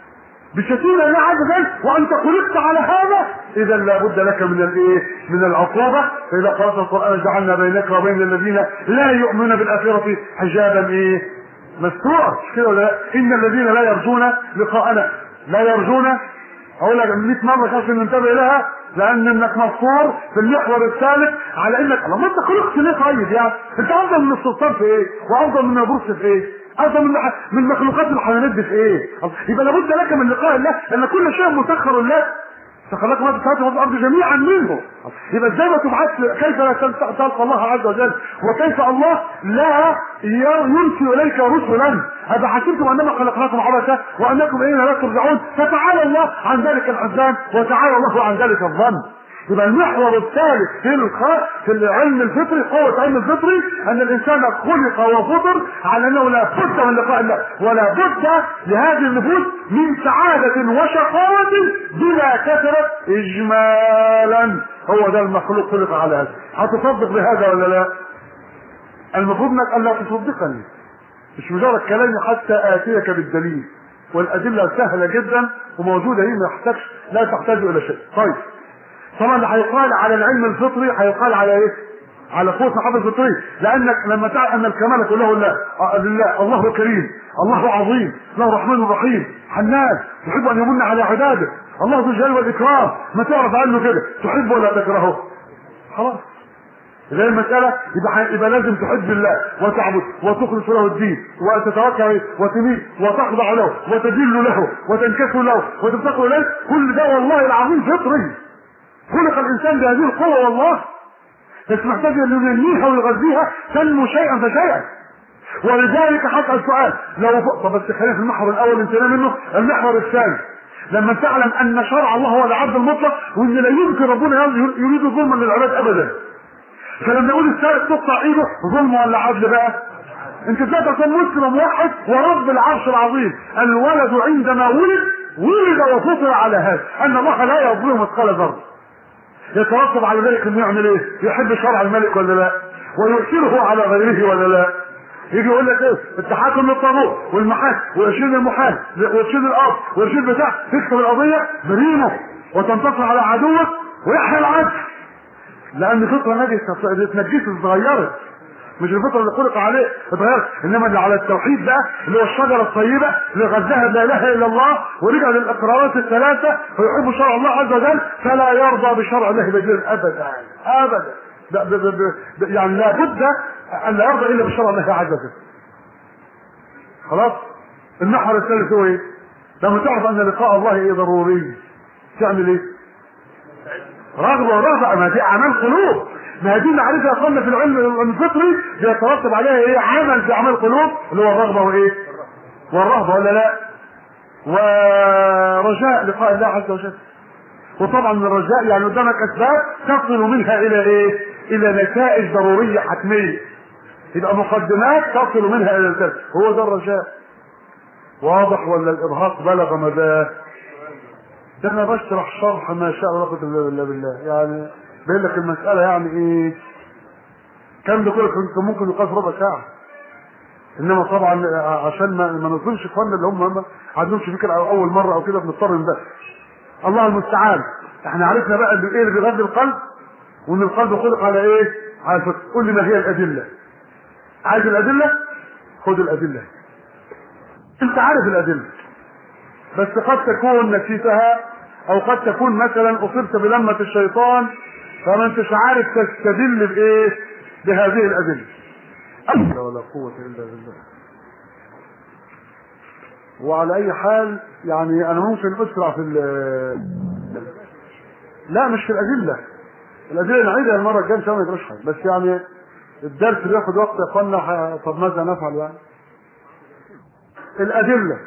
بشتيمة الله عز وجل وانت خلقت على هذا اذا لابد لك من الايه من العقوبة فاذا قرأت القرآن جعلنا بينك وبين الذين لا يؤمنون بالآخرة حجابا ايه مستورا مش كده ولا لا؟ ان الذين لا يرجون لقاءنا لا يرجون اقول لك 100 مره عشان ننتبه لها لان انك مفطور في المحور الثالث على انك لما انت خلقت ليه طيب يعني انت افضل من السلطان في ايه؟ وافضل من البورس في ايه؟ افضل من من مخلوقات الحيوانات دي في ايه؟ يبقى لابد لك من لقاء الله لان كل شيء مسخر له فخلاك ما تساعد في الارض جميعا منه يبقى ازاي ما تبعث كيف لا تلقى الله عز وجل وكيف الله لا ينسي اليك رسلا هذا حسبتم انما خلقناكم عبثا وانكم الينا لا ترجعون فتعالى الله عن ذلك الحزان وتعالى الله عن ذلك الظن يبقى المحور الثالث في الخ... في العلم الفطري قوة العلم الفطري ان الانسان خلق وفطر على انه لا بد من لقاء الله ولا بد لهذه النفوس من سعادة وشقاوة بلا كثرة اجمالا هو ده المخلوق خلق على هذا هتصدق بهذا ولا لا المفروض انك الا تصدقني مش مجرد كلامي حتى اتيك بالدليل والادله سهله جدا وموجوده هي ما يحتاجش لا تحتاج الى شيء طيب طبعا اللي هيقال على العلم الفطري هيقال على ايه؟ على قوة محبة الفطرية لأنك لما تعلم أن الكمال كله لله لله الله كريم الله عظيم الله رحمن رحيم حنان يحب أن يمن على عباده الله ذو الجلال والإكرام ما تعرف عنه كده تحبه ولا تكرهه خلاص إذا المسألة يبقى يبقى لازم تحب الله وتعبد وتخلص له الدين وتتوكل عليه وتميل وتخضع له وتذل له وتنكسر له وتفتقر اليه كل ده والله العظيم فطري خلق الانسان بهذه القوه والله بس محتاج ان ينميها ويغذيها تنمو شيئا فشيئا ولذلك حصل سؤال لو ف... طب بس خلينا في المحور الاول انتهينا منه المحور الثاني لما تعلم ان شرع الله هو العبد المطلق وان لا يمكن ربنا يريد ظلما للعباد ابدا فلما يقول السارق تقطع ايده ظلم ولا عدل بقى انت ازاي تكون مسلم موحد ورب العرش العظيم الولد عندما ولد ولد وفطر على هذا ان الله لا يظلم مثقال ذره يترتب على ذلك انه يعمل ايه؟ يحب شرع الملك ولا لا؟ ويؤثره على غيره ولا لا؟ يجي يقول لك ايه؟ التحاكم للطابور والمحاكم ويشيل المحال ويشيل الارض ويشيل بتاع تكتب القضيه بريمه وتنتصر على عدوك ويحيى العدل لان فطره نجسه اتنجست اتغيرت مش الفطره اللي خلق عليه اتغيرت انما اللي على التوحيد بقى اللي هو الشجره الطيبه اللي غذاها لا اله الا الله ورجع للاقرارات الثلاثه ويحب شرع الله عز وجل فلا يرضى بشرع الله بدين ابدا ابدا ب ب ب ب يعني لابد ان لا يرضى الا بشرع الله عز وجل خلاص المحور الثالث هو ايه؟ لما تعرف ان لقاء الله ايه ضروري تعمل ايه؟ رغبه ورهبه ما دي اعمال قلوب ما دي معرفه اقل في العلم الفطري بيترتب عليها ايه عمل في اعمال القلوب اللي هو الرغبه وايه والرهبه ولا لا ورجاء لقاء الله عز وجل وطبعا الرجاء يعني قدامك اسباب تصل منها الى ايه الى نتائج ضروريه حتميه يبقى مقدمات تصل منها الى النتائج هو ده الرجاء واضح ولا الارهاق بلغ مداه ده انا بشرح شرح ما شاء الله قدر الا بالله يعني بين لك المسألة يعني ايه كم ده كله كان ممكن يقاس ربع ساعة انما طبعا عشان ما ما نظلمش اخواننا اللي هم ما عندهمش فكره اول مره او كده بنضطر نبقى الله المستعان احنا عرفنا بقى ان ايه اللي بيغذي القلب وان القلب خلق على ايه؟ على الفكر قول لي ما هي الادله؟ عايز الادله؟ خد الادله انت عارف الادله بس قد تكون نسيتها او قد تكون مثلا اصبت بلمة الشيطان فما انتش عارف تستدل بايه بهذه الادله لا ولا قوة الا بالله وعلى اي حال يعني انا ممكن اسرع في لا مش في الادله الادله نعيدها المره الجايه عشان ما يجراش حاجه بس يعني الدرس بياخد وقت يا اخوانا طب ماذا نفعل يعني الادله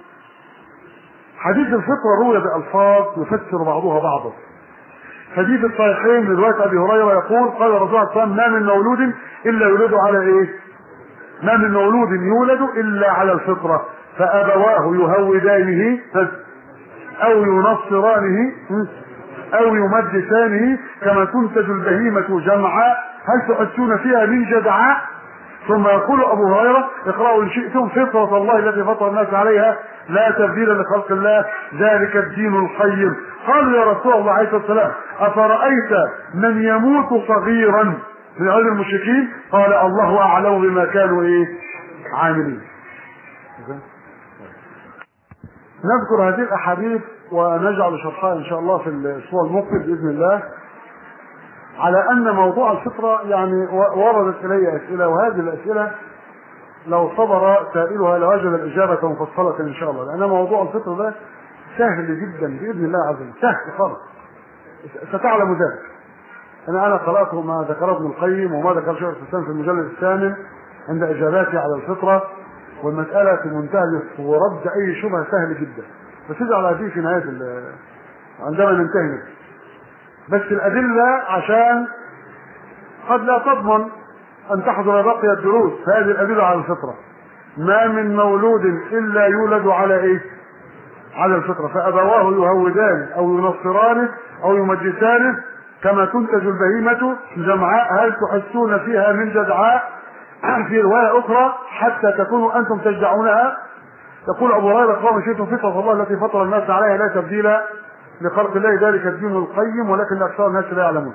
حديث الفطرة روي بألفاظ يفسر بعضها بعضا حديث الصحيحين من رواية أبي هريرة يقول قال الرسول صلى الله عليه وسلم ما من مولود إلا يولد على إيه؟ ما من مولود يولد إلا على الفطرة فأبواه يهودانه أو ينصرانه أو يمجسانه كما تنتج البهيمة جمعاء هل تحسون فيها من جدعاء ثم يقول ابو هريره اقرأوا ان شئتم فطرة الله التي فطر الناس عليها لا تبديل لخلق الله ذلك الدين القيم قالوا يا رسول الله عليه الصلاه والسلام افرايت من يموت صغيرا من عيد المشركين قال الله اعلم بما كانوا ايه عاملين نذكر هذه الاحاديث ونجعل شرحها ان شاء الله في الاسبوع المقبل باذن الله على ان موضوع الفطره يعني وردت الي اسئله وهذه الاسئله لو صبر سائلها لوجد الاجابه مفصله ان شاء الله لان موضوع الفطره ده سهل جدا باذن الله عز وجل سهل خالص ستعلم ذلك انا انا قرات ما ذكره ابن القيم وما ذكر شيخ الاسلام في المجلد الثامن عند اجاباته على الفطره والمساله في منتهى ورد اي شبهه سهل جدا بس على هذه في نهايه عندما ننتهي بس الأدلة عشان قد لا تضمن أن تحضر بقية الدروس هذه الأدلة على الفطرة ما من مولود إلا يولد على إيه؟ على الفطرة فأبواه يهودان أو ينصرانه أو يمجسانه كما تنتج البهيمة جمعاء هل تحسون فيها من جدعاء في رواية أخرى حتى تكونوا أنتم تجدعونها يقول أبو هريرة قام شئتم فطرة الله التي فطر الناس عليها لا تبديل لخلق الله ذلك الدين القيم ولكن اكثر الناس لا يعلمون.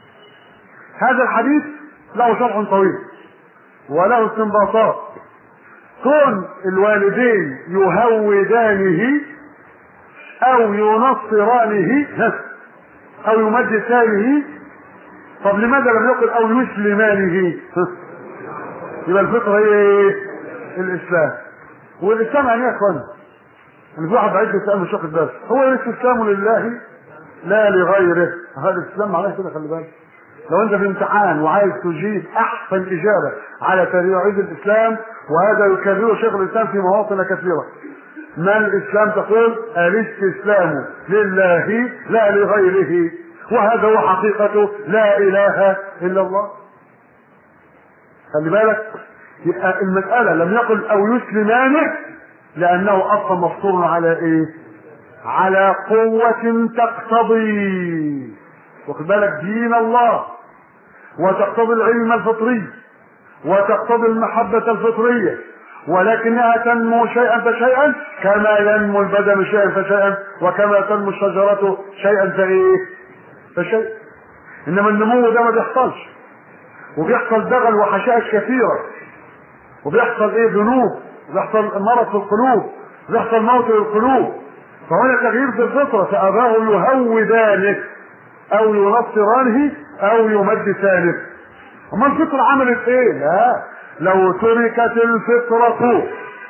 هذا الحديث له شرح طويل وله استنباطات. كون الوالدين يهودانه او ينصرانه او يمجسانه طب لماذا لم يقل او يسلمانه؟ يبقى الفطره هي ايه؟ الاسلام. والاسلام يعني ايه يا اخوانا؟ ان في واحد بعيد الاسلام مش واخد باله هو الاستسلام لله لا لغيره هذا الاسلام معناه كده خلي بالك لو انت في امتحان وعايز تجيب احسن اجابه على توحيد الاسلام وهذا يكرره شيخ الاسلام في مواطن كثيره ما الاسلام تقول الاستسلام لله لا لغيره وهذا هو حقيقته لا اله الا الله خلي بالك يبقى المساله لم يقل او يسلمانه لانه اصلا مفطور على ايه على قوة تقتضي واخد بالك دين الله وتقتضي العلم الفطري وتقتضي المحبة الفطرية ولكنها تنمو شيئا فشيئا كما ينمو البدن شيئا فشيئا وكما تنمو الشجرة شيئا فايه فشيء انما النمو ده ما بيحصلش وبيحصل دغل وحشائش كثيرة وبيحصل ايه ذنوب بيحصل مرض في القلوب بيحصل موت للقلوب فهنا تغيير في الفطرة فأباه يهودانه أو ينصرانه أو يمجسانه أما الفطرة عملت إيه؟ لا لو تركت الفطرة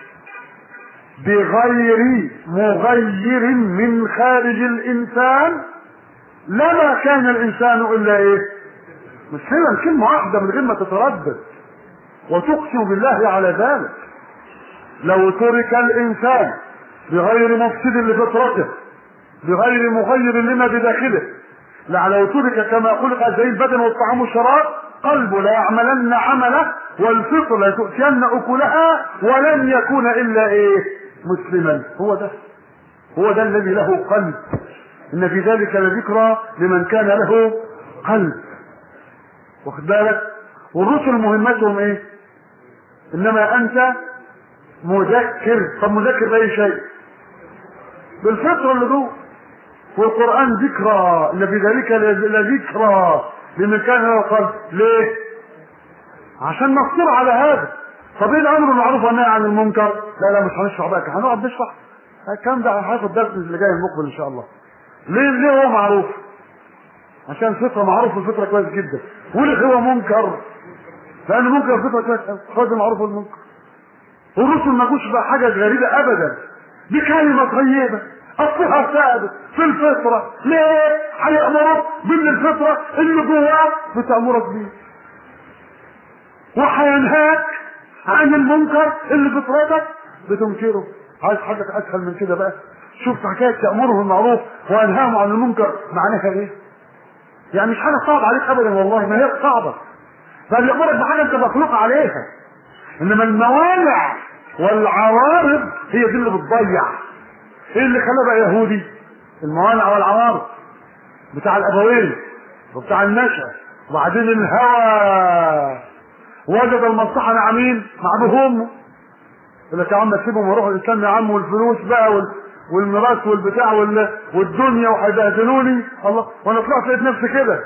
بغير مغير من خارج الإنسان لما كان الإنسان إلا إيه؟ مسلما كلمة واحدة من غير ما تتردد وتقسم بالله على ذلك لو ترك الانسان بغير مفسد لفطرته بغير مغير لما بداخله لا لو ترك كما خلق زي البدن والطعام والشراب قلبه لا يعملن عمله والفطر لا تؤتين اكلها ولن يكون الا ايه مسلما هو ده هو ده الذي له قلب ان في ذلك لذكرى لمن كان له قلب واخد بالك والرسل مهمتهم ايه انما انت مذكر طب مذكر باي شيء بالفطره اللي جوه والقران ذكرى ان في ذلك لذكرى لمن كان له قلب ليه عشان مقصور على هذا طب ايه الامر المعروف والنهي عن المنكر لا لا مش هنشرح بقى هنقعد نشرح الكلام ده هناخد درس اللي جاي المقبل ان شاء الله ليه ليه هو معروف عشان الفطره معروف الفطره كويس جدا وليه هو منكر لان منكر الفطره كويس خد المعروف والمنكر والرسل ما جوش بقى حاجه غريبه ابدا دي كلمه طيبه اصلها ثابت في الفطره ليه؟ هيامرك من الفطره اللي جواك بتامرك بيه وهينهاك عن المنكر اللي فطرتك بتنكره عايز حاجه اسهل من كده بقى شوف حكايه تامره بالمعروف وانهاهم عن المنكر معناها ايه؟ يعني مش حاجه صعبه عليك ابدا والله ما هي صعبه فبيامرك بحاجه انت مخلوق عليها انما الموانع والعوارض هي دي اللي بتضيع ايه اللي خلاه بقى يهودي الموانع والعوارض بتاع الابوين وبتاع النشأ وبعدين الهوى وجد المصلحه مع مين؟ مع ابوه وامه يقول لك يا عم سيبهم وروحوا الاسلام يا عم والفلوس بقى وال... والميراث والبتاع وال... والدنيا وهيبهدلوني الله وانا طلعت لقيت نفسي كده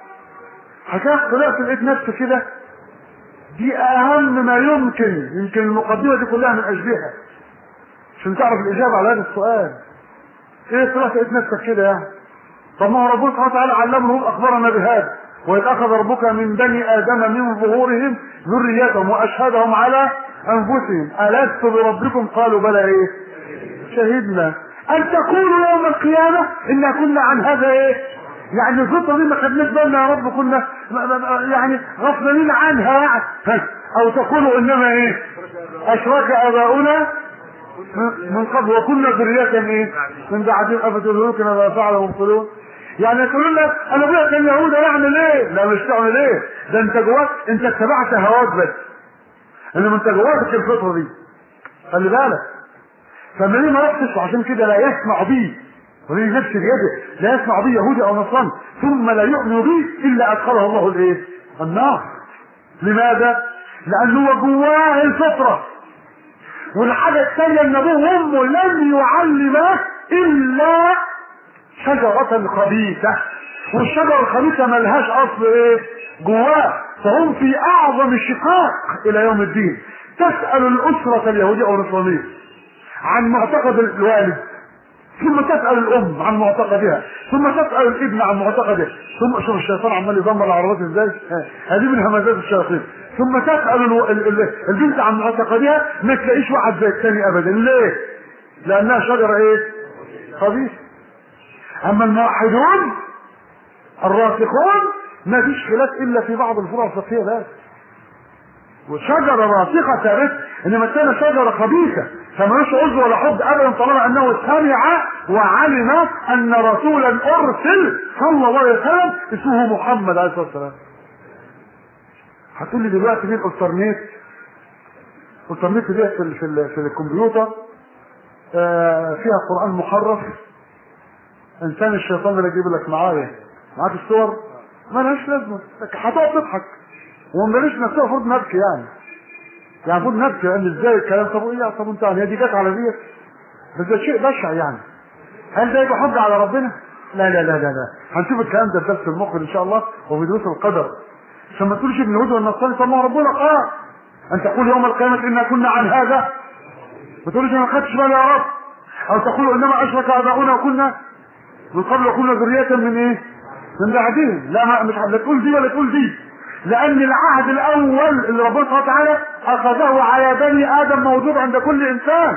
حكايه طلعت لقيت نفسي كده دي اهم ما يمكن يمكن المقدمه دي كلها من اجلها عشان تعرف الاجابه على هذا السؤال ايه طلعت لقيت نفسك كده يعني طب ما هو ربنا سبحانه وتعالى علمه اخبرنا بهذا واذ اخذ ربك من بني ادم من ظهورهم ذريتهم واشهدهم على انفسهم الست بربكم قالوا بلى ايه شهدنا ان تقولوا يوم القيامه انا كنا عن هذا ايه يعني الخطه دي ما خدناش بالنا يا رب كنا يعني غفلانين عنها يعني او تقولوا انما ايه اشرك اباؤنا من قبل وكنا ذرية ايه من بعدهم افتدركنا ما فعل مبطلون يعني يقولون لك انا ابويا كان يهودي اعمل ايه؟ لا مش تعمل ايه؟ ده انت جواك انت اتبعت هواك بس انما انت جواك الفطره دي خلي بالك فما ليه ما رحتش وعشان كده لا يسمع بي وليه نفس اليد لا يسمع بي يهودي او نصراني ثم لا يؤمن بي الا ادخله الله الايه؟ النار لماذا؟ لانه هو جواه الفطره والحاجه الثانيه ان ابوه وامه لم يعلمه الا شجرة خبيثة والشجرة الخبيثة ملهاش اصل ايه جواه فهم في اعظم الشقاق الى يوم الدين تسأل الاسرة اليهودية او النصرانية عن معتقد الوالد ثم تسأل الام عن معتقدها ثم تسأل الابن عن معتقده ثم شوف الشيطان عمال يدمر العربات ازاي هذه من همزات الشياطين ثم تسأل الو... ال... ال... البنت عن معتقدها ما تلاقيش واحد زي الثاني ابدا ليه لانها شجرة ايه خبيثة اما الموحدون الراسخون ما فيش خلاف الا في بعض الفروع الفقهيه بس وشجره راسخه ثابته انما الثانيه شجره خبيثه فمالوش عذر ولا حب ابدا طالما انه سمع وعلم ان رسولا ارسل صلى الله عليه وسلم اسمه محمد عليه الصلاه والسلام هتقول لي دلوقتي مين الترنيت الترنيت دي في, ال في, ال في الكمبيوتر آه فيها قران محرف انسان الشيطان اللي يجيب لك معايا معاك الصور ما لهاش لازمه هتقعد تضحك وما ماليش نفسها المفروض نبكي يعني يعني المفروض نبكي يعني ازاي الكلام طب ايه طب انت هي دي جت على ديت بس ده شيء بشع يعني هل ده يبقى حجه على ربنا؟ لا لا لا لا لا هنشوف الكلام ده في درس المخبر ان شاء الله وفي دروس القدر عشان ما تقولش ابن اليهود والنصارى طب ما ربنا قال ان تقول يوم القيامه انا كنا عن هذا ما تقولش انا ما خدتش بالي يا رب او تقول انما اشرك اباؤنا وكنا من قبل كنا ذرية من ايه؟ من بعدهم لا ما مش لا تقول دي ولا تقول دي لان العهد الاول اللي ربنا سبحانه وتعالى اخذه على بني ادم موجود عند كل انسان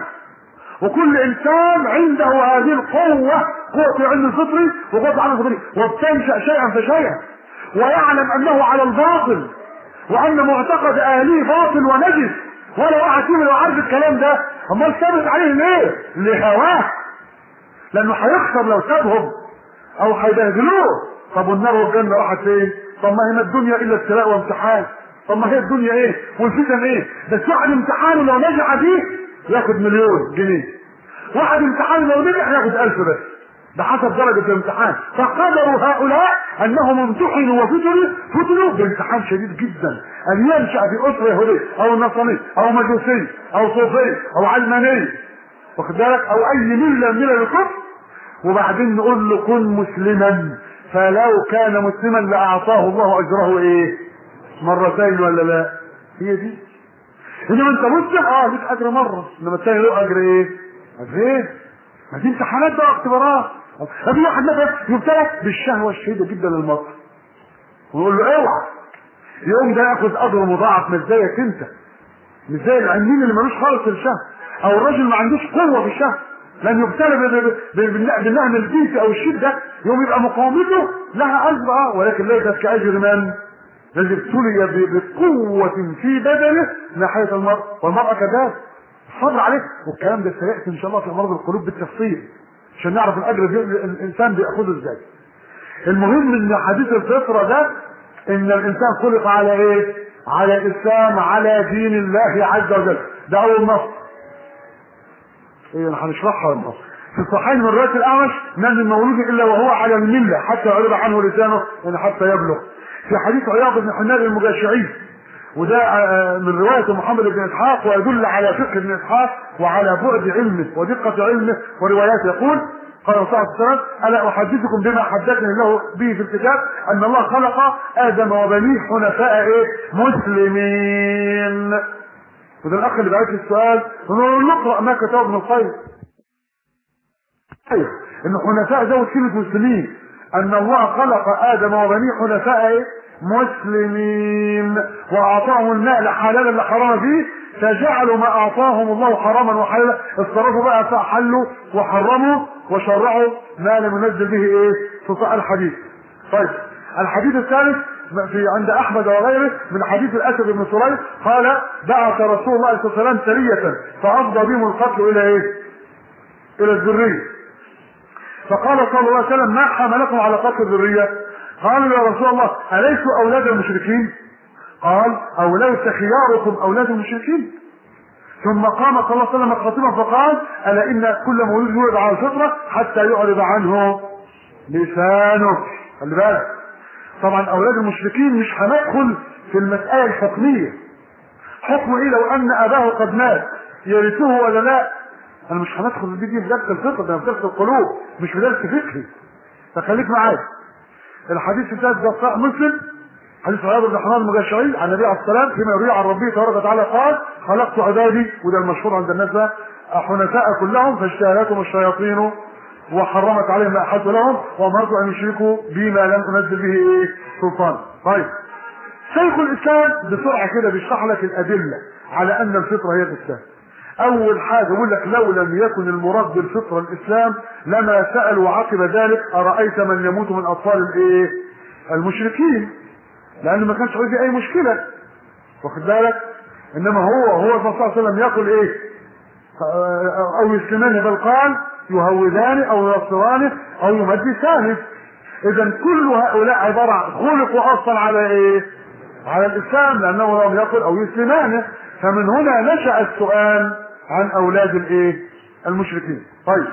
وكل انسان عنده هذه القوة قوة العلم الفطري وقوة العمل الفطري وبتنشأ شيئا فشيئا ويعلم انه على الباطل وان معتقد اهليه باطل ونجس ولا واحد فيهم لو عارف الكلام ده امال ثابت عليه ليه؟ لهواه لانه هيخسر لو سابهم او هيبهدلوه طب والنار والجنه راحت فين؟ طب ما هي ما الدنيا الا ابتلاء وامتحان طب ما هي الدنيا ايه؟ والفتن ايه؟ بس واحد امتحانه لو نجح فيه ياخد مليون جنيه واحد امتحانه لو نجح ياخد ألف بس ده حسب درجة الامتحان فقدروا هؤلاء انهم امتحنوا وفتنوا فتنوا بامتحان شديد جدا ان ينشأ في اسرة يهودية او نصرانية او مجوسية او صوفية او علمانية واخد بالك او اي مله من الكفر وبعدين نقول له كن مسلما فلو كان مسلما لاعطاه الله اجره ايه مرتين ولا لا هي دي انما انت مسلم اه ليك اجر مره انما الثاني له اجر ايه اجر ايه ما دي امتحانات بقى اختبارات في واحد مثلا يبتلى بالشهوه الشديده جدا للمرأة ويقول له اوعى يقوم ده ياخد اجر مضاعف مش زيك انت مش زي العمين اللي ملوش خالص الشهوه او الرجل ما عندوش قوه في الشهر لان يبتلى بالنهم الجنسي او الشده يوم يبقى مقاومته لها اجر اه ولكن ليست كاجر من الذي ابتلي بقوة في بدنه ناحية المرء والمرأة كذلك الصبر عليه والكلام ده سيأتي ان شاء الله في امراض القلوب بالتفصيل عشان نعرف الاجر الانسان بياخذه ازاي المهم ان حديث الفطرة ده ان الانسان خلق على ايه على الاسلام على دين الله عز وجل ده اول نص ايه هنشرحها النص في الصحيح من روايه الاعمش ما من مولود الا وهو على المله حتى عرض عنه لسانه يعني حتى يبلغ في حديث عياض بن حماد المجاشعي وده آه، من رواية محمد بن إسحاق ويدل على فقه ابن إسحاق وعلى بعد علمه ودقة علمه ورواياته يقول قال صلى الله عليه وسلم ألا أحدثكم بما حدثني الله به في الكتاب أن الله خلق آدم وبنيه حنفاء إيه؟ مسلمين وده الأخ اللي بعت لي السؤال نقول نقرأ ما كتب ابن القيم طيب ان حنفاء زود كلمة مسلمين ان الله خلق ادم وبنيه حنفاء ايه؟ مسلمين واعطاهم الماء حلالا لحرام فيه فجعلوا ما اعطاهم الله حراما وحلالا اتصرفوا بقى فحلوا وحرموا وشرعوا ما لم ينزل به ايه؟ سلطان الحديث. طيب الحديث الثالث في عند احمد وغيره من حديث الاسد بن سليم قال بعث رسول الله صلى الله عليه وسلم سريه فافضى بهم القتل الى ايه؟ الى الذريه فقال صلى الله عليه وسلم ما حملكم على قتل الذرية قالوا يا رسول الله أليسوا أولاد المشركين قال أولاد خياركم أولاد المشركين ثم قام صلى الله عليه وسلم خطيبا فقال ألا إن كل مولود يولد على الفطرة حتى يعرض عنه لسانه خلي بالك طبعا أولاد المشركين مش هندخل في المسألة الحكمية حكم إيه لو أن أباه قد مات يرثه ولا لا انا مش هندخل في دي في درس الفقه ده في درس القلوب مش في درس فقهي فخليك معايا الحديث الثالث ده صحيح مسلم حديث عياض بن حمام المجاشعي عن النبي عليه السلام فيما يروي عن ربه تبارك وتعالى قال خلقت عبادي وده المشهور عند الناس ده حنفاء كلهم فاجتالتهم الشياطين وحرمت عليهم ما احد لهم وامرت ان يشركوا بما لم تنزل به ايه سلطان طيب شيخ الاسلام بسرعه كده بيشرح لك الادله على ان الفطره هي الاسلام اول حاجه يقول لك لو لم يكن المراد بالفطره الاسلام لما سالوا عقب ذلك ارايت من يموت من اطفال الايه المشركين لانه ما كانش فيه اي مشكله واخد بالك انما هو هو صلى الله عليه وسلم يقول ايه او يسلمان بل قال يهودان او ينصرانه او يمجسانه اذا كل هؤلاء عباره عن خلقوا اصلا على ايه على الاسلام لانه لم يقل او يسلمانه فمن هنا نشا السؤال عن اولاد الايه المشركين طيب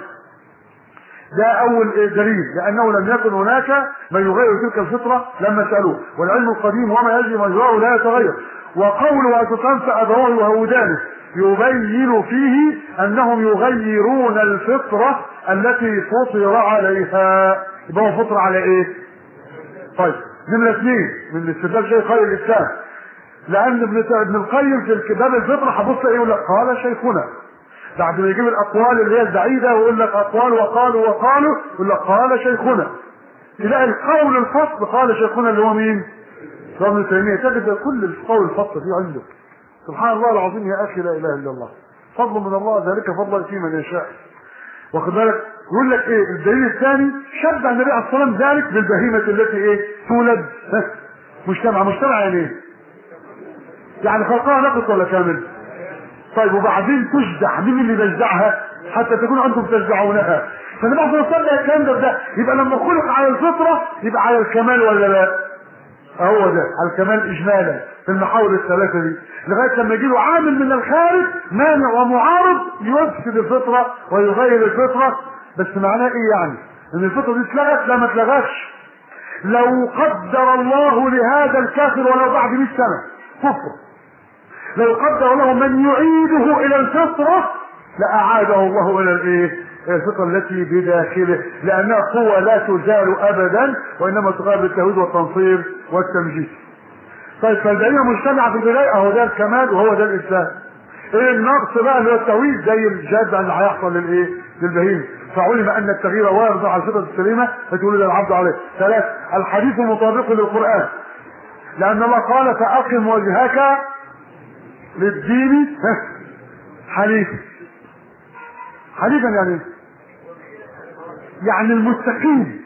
ده اول إيه دليل لانه لم يكن هناك من يغير تلك الفطره لما سالوه والعلم القديم وما يجري مجراه لا يتغير وقوله وتقام فابواه يهودانه يبين فيه انهم يغيرون الفطره التي فطر عليها يبقى هو فطر على ايه طيب نمرة اثنين من استدلال شيخ خير الاسلام لان ابن ابن القيم في باب الفطره هبص ايه يقول لك قال شيخنا بعد ما يجيب الاقوال اللي هي البعيده ويقول لك اقوال وقالوا وقالوا يقول لك قال شيخنا تلاقي القول الفصل قال شيخنا اللي هو مين؟ ابن تيميه تجد كل القول الفصل فيه عنده سبحان الله العظيم يا اخي لا اله الا الله فضل من الله ذلك فضل في من يشاء واخد بالك يقول لك ايه الدليل الثاني شبه النبي عليه الصلاه والسلام ذلك بالبهيمه التي ايه تولد مجتمع مجتمع يعني ايه؟ يعني خلقها نقص ولا كامل؟ طيب وبعدين تجدع مين اللي بيجدعها حتى تكونوا انتم تجدعونها فالنبي عليه الصلاه والسلام الكلام ده ده يبقى لما خلق على الفطره يبقى على الكمال ولا لا؟ هو ده على الكمال اجمالا في المحاور الثلاثه دي لغايه لما يجي له عامل من الخارج مانع ومعارض يفسد الفطره ويغير الفطره بس معناه ايه يعني؟ ان الفطره دي اتلغت لا ما اتلغتش لو قدر الله لهذا الكافر ولو بعد 100 سنه كفر لو قدر له من يعيده الى الفطره لاعاده الله الى الايه؟ الفطره التي بداخله لانها قوه لا تزال ابدا وانما تغير بالتوحيد والتنصير والتمجيد. طيب فالبقيه مجتمعه في البدايه اهو ده الكمال وهو ده الاسلام. ايه النقص بقى اللي هو التوحيد زي الجد اللي هيحصل للايه؟ للبهيمه. فعلم ان التغيير وارد على الفطره السليمه فتولد العبد عليه. ثلاث الحديث مطابق للقران. لان الله قال فاقم وجهك للدين حنيفا. حنيفا يعني ايه؟ يعني المستقيم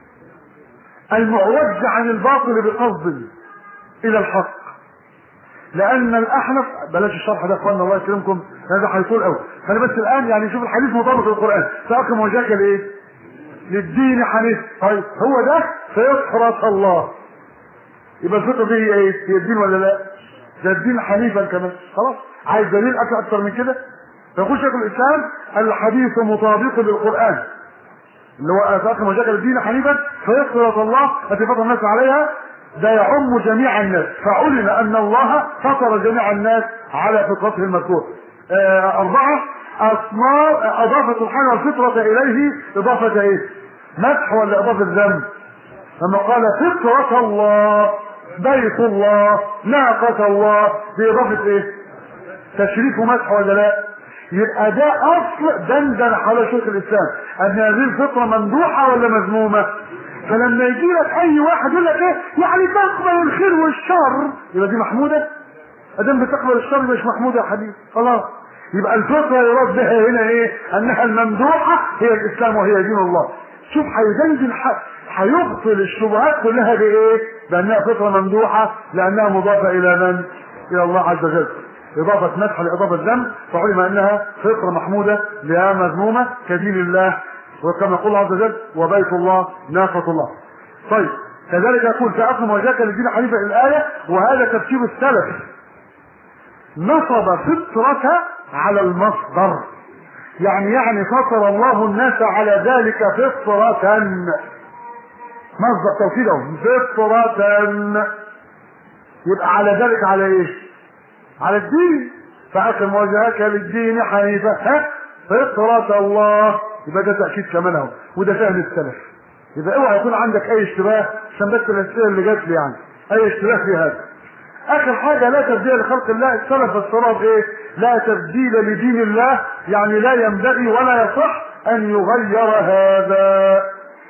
المعوج عن الباطل بقصد الى الحق لان الاحنف بلاش الشرح ده اخوانا الله يكرمكم هذا هيطول قوي خلي بس الان يعني شوف الحديث مطابق للقران فاقم وجهك لايه؟ للدين حنيف طيب هو ده فيطرس الله يبقى الفطره دي هي ايه؟ هي الدين ولا لا؟ ده الدين حنيفا كمان خلاص عايز دليل اكثر من كده؟ فيقول شيخ الاسلام الحديث مطابق للقران اللي هو افاق مشاكل الدين حنيفا فيفطرة الله التي فطر الناس عليها ده يعم جميع الناس فعلم ان الله فطر جميع الناس على فطرته المذكوره آه اربعه اصناف اضاف سبحانه الفطره اليه اضافه ايه مدح ولا اضافه ذنب لما قال فطرة الله بيت الله ناقة الله بإضافة إيه؟ تشريف ومدح ولا لا؟ يبقى ده أصل دندن على شيخ الإسلام أن هذه الفطرة ممدوحة ولا مذمومة؟ فلما يجي لك أي واحد يقول لك إيه؟ يعني تقبل الخير والشر يبقى دي محمودة؟ أدام بتقبل الشر مش محمودة يا حبيبي خلاص يبقى الفطرة يراد بها هنا إيه؟ أنها الممدوحة هي الإسلام وهي دين الله شوف هيدندن هيبطل الشبهات كلها بايه؟ بانها فطره ممدوحه لانها مضافه الى من؟ الى الله عز وجل. اضافه مدح لاضافه ذنب فعلم انها فطره محموده لها مذمومه كدين الله وكما يقول الله عز وجل وبيت الله ناقه الله. طيب كذلك يقول فاقم وجهك للدين حنيفا الايه وهذا تفسير السلف. نصب فطرة على المصدر يعني يعني فطر الله الناس على ذلك فطرة مصدر توكيد اهو فطرة يبقى على ذلك على ايه؟ على الدين فأقم وجهك للدين حنيفا ها فطرة الله يبقى ده تأكيد كمان اهو وده فهم السلف يبقى اوعى يكون عندك اي اشتباه عشان بس الاسئله اللي جات لي يعني اي اشتباه في هذا اخر حاجه لا تبديل لخلق الله السلف الصواب ايه؟ لا تبديل لدين الله يعني لا ينبغي ولا يصح ان يغير هذا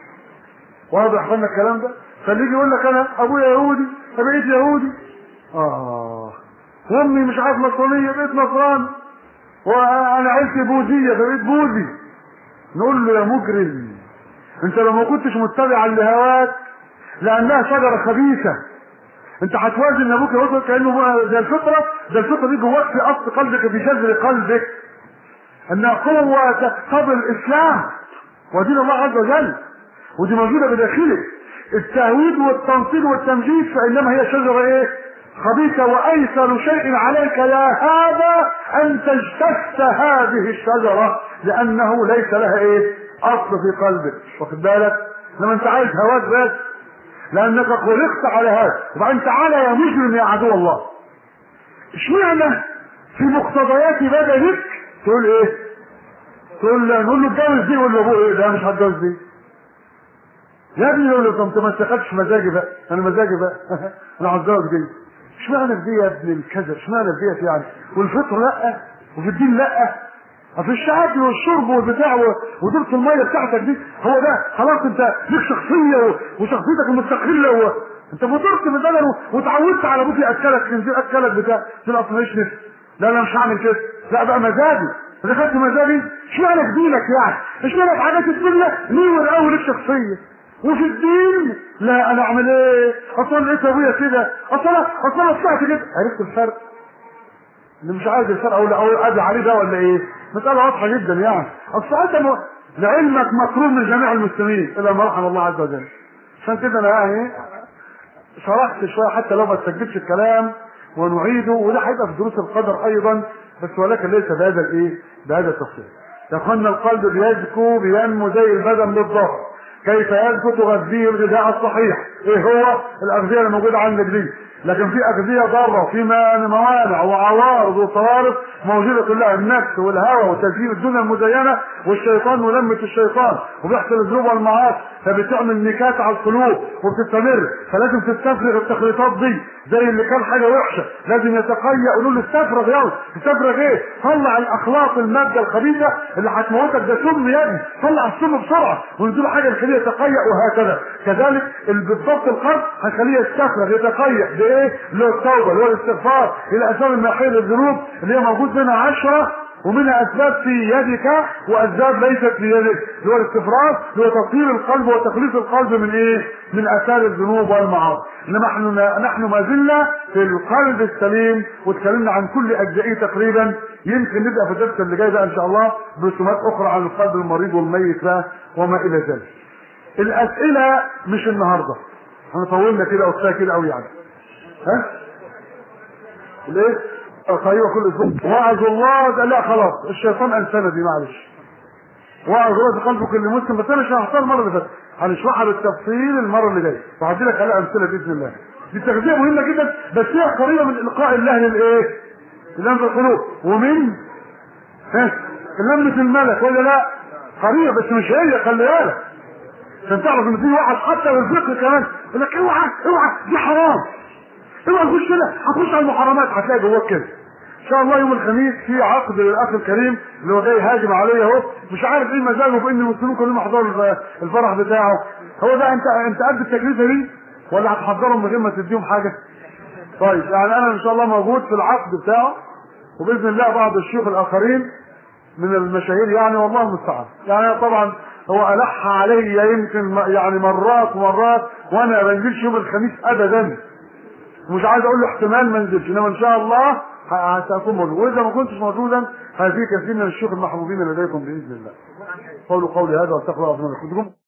واضح قلنا الكلام ده فاللي يقول لك انا ابويا يهودي فبقيت يهودي اه وامي مش عارف نصرانيه بقيت نصراني وانا عيلتي بوذيه فبقيت بوذي نقول له يا مجرم انت لو ما كنتش متبعا لهواك لانها شجره خبيثه انت هتوازن ابوك يا كانه زي الفطره ده الفطره دي جواك في اصل قلبك في جذر قلبك انها قوه تقتضي الاسلام ودين الله عز وجل ودي موجوده بداخلك التهويد والتنصير والتمجيد فانما هي شجره ايه خبيثه وايسر شيء عليك يا هذا ان تجتث هذه الشجره لانه ليس لها ايه اصل في قلبك واخد بالك لما انت عايز هواك بس لانك خلقت على هذا وبعدين تعالى يا مجرم يا عدو الله اشمعنى في مقتضيات بدنك تقول ايه تقول له نقول له اتجوز دي يقول له ابوه ايه لا مش هتجوز دي يا ابني يقول له انت ما استخدتش مزاجي بقى انا مزاجي بقى انا هتجوز دي اشمعنى في دي يا ابن الكذب اشمعنى في ديت يعني والفطر لا وفي الدين لا في الشعاب والشرب والبتاع ودورة المية بتاعتك دي هو ده خلاص انت ليك شخصية وشخصيتك المستقلة و... انت فطرت من بدن وتعودت على ابوك ياكلك خنزير اكلك بتاع في الاصل مش نفس لا انا مش هعمل كده لا بقى مزاجي دخلت مزاجي اشمعنى في دينك يعني اشمعنى في حاجات الدنيا ليه والاول ليك شخصيه وفي الدين لا انا اعمل ايه اصلا لقيت ابويا كده اصلا اصلا طلعت كده عرفت الفرق اللي مش عايز الفرق او او ادي عليه ده ولا ايه مساله واضحه جدا يعني اصل انت م... لعلمك مكروه من جميع المسلمين الا ما رحم الله عز وجل عشان كده انا يعني شرحت شويه حتى لو ما تسجلش الكلام ونعيده وده هيبقى في دروس القدر ايضا بس ولكن ليس بهذا الايه بهذا التفصيل يا اخوانا القلب بيزكو بينمو زي البدن بالظهر كيف يزكو تغذيه الغذاء الصحيح ايه هو الاغذيه اللي موجوده عندك دي لكن في اغذيه ضاره وفي موانع وعوارض وصوارف موجوده كلها النفس والهوى وتزيين الدنيا المزينه والشيطان ملمة الشيطان وبيحصل الذنوب والمعاصي فبتعمل نكات على القلوب وبتستمر فلازم تستفرغ التخليطات دي زي اللي كان حاجه وحشه لازم يتقيأ يقولوا له استفرغ يلا استفرغ ايه؟ طلع الاخلاق الماده الخبيثه اللي هتموتك ده سم يا ابني طلع السم بسرعه ونديله حاجه نخليه يتقيأ وهكذا كذلك بالضبط القلب هنخليه يستفرغ يتقيأ بايه؟ اللي هو التوبه اللي هو الاستغفار الاسباب الماحيه للذنوب اللي هي موجود منها عشره ومنها اسباب في يدك واسباب ليست في يدك اللي هو الاستفراغ اللي هو تطهير القلب وتخليص القلب من ايه؟ من اثار الذنوب والمعاصي انما نحن نحن ما زلنا في القلب السليم واتكلمنا عن كل اجزائه تقريبا يمكن نبدا في الدرس اللي جاي ده ان شاء الله برسومات اخرى عن القلب المريض والميت ده وما الى ذلك. الاسئله مش النهارده احنا طولنا كده وكفايه كده قوي يعني. ها؟ ليه؟ طيب كل اسبوع وعظ الله ده لا خلاص الشيطان انسانا دي معلش وعظ الله في قلب كل مسلم بس انا شرحتها المره اللي فاتت هنشرحها بالتفصيل المره اللي جايه وهدي لك عليها امثله باذن الله دي تغذيه مهمه جدا بس هي قريبه من القاء الله للايه؟ للم في القلوب ومن ها لمة الملك ولا لا؟ قريبه بس مش هي خلي بالك عشان تعرف ان في واحد حتى بالفقه كمان يقول لك اوعى اوعى دي حرام اوعى تخش كده هتخش على المحرمات هتلاقي جواك كده ان شاء الله يوم الخميس في عقد للاخ الكريم اللي هو جاي هاجم عليا اهو مش عارف ايه مزاجه في ان المسلمين كلهم يحضروا الفرح بتاعه هو ده انت انت قد التكلفه دي ولا هتحضرهم من غير ما تديهم حاجه؟ طيب يعني انا ان شاء الله موجود في العقد بتاعه وباذن الله بعض الشيوخ الاخرين من المشاهير يعني والله المستعان يعني طبعا هو الح علي يمكن يعني مرات ومرات وانا ما بنزلش يوم الخميس ابدا ومش عايز اقول له احتمال ما انزلش انما ان شاء الله ساكون موجود واذا ما كنتش موجودا هذه كثير من الشيوخ المحبوبين لديكم باذن الله قولوا قولي هذا واستغفر الله لكم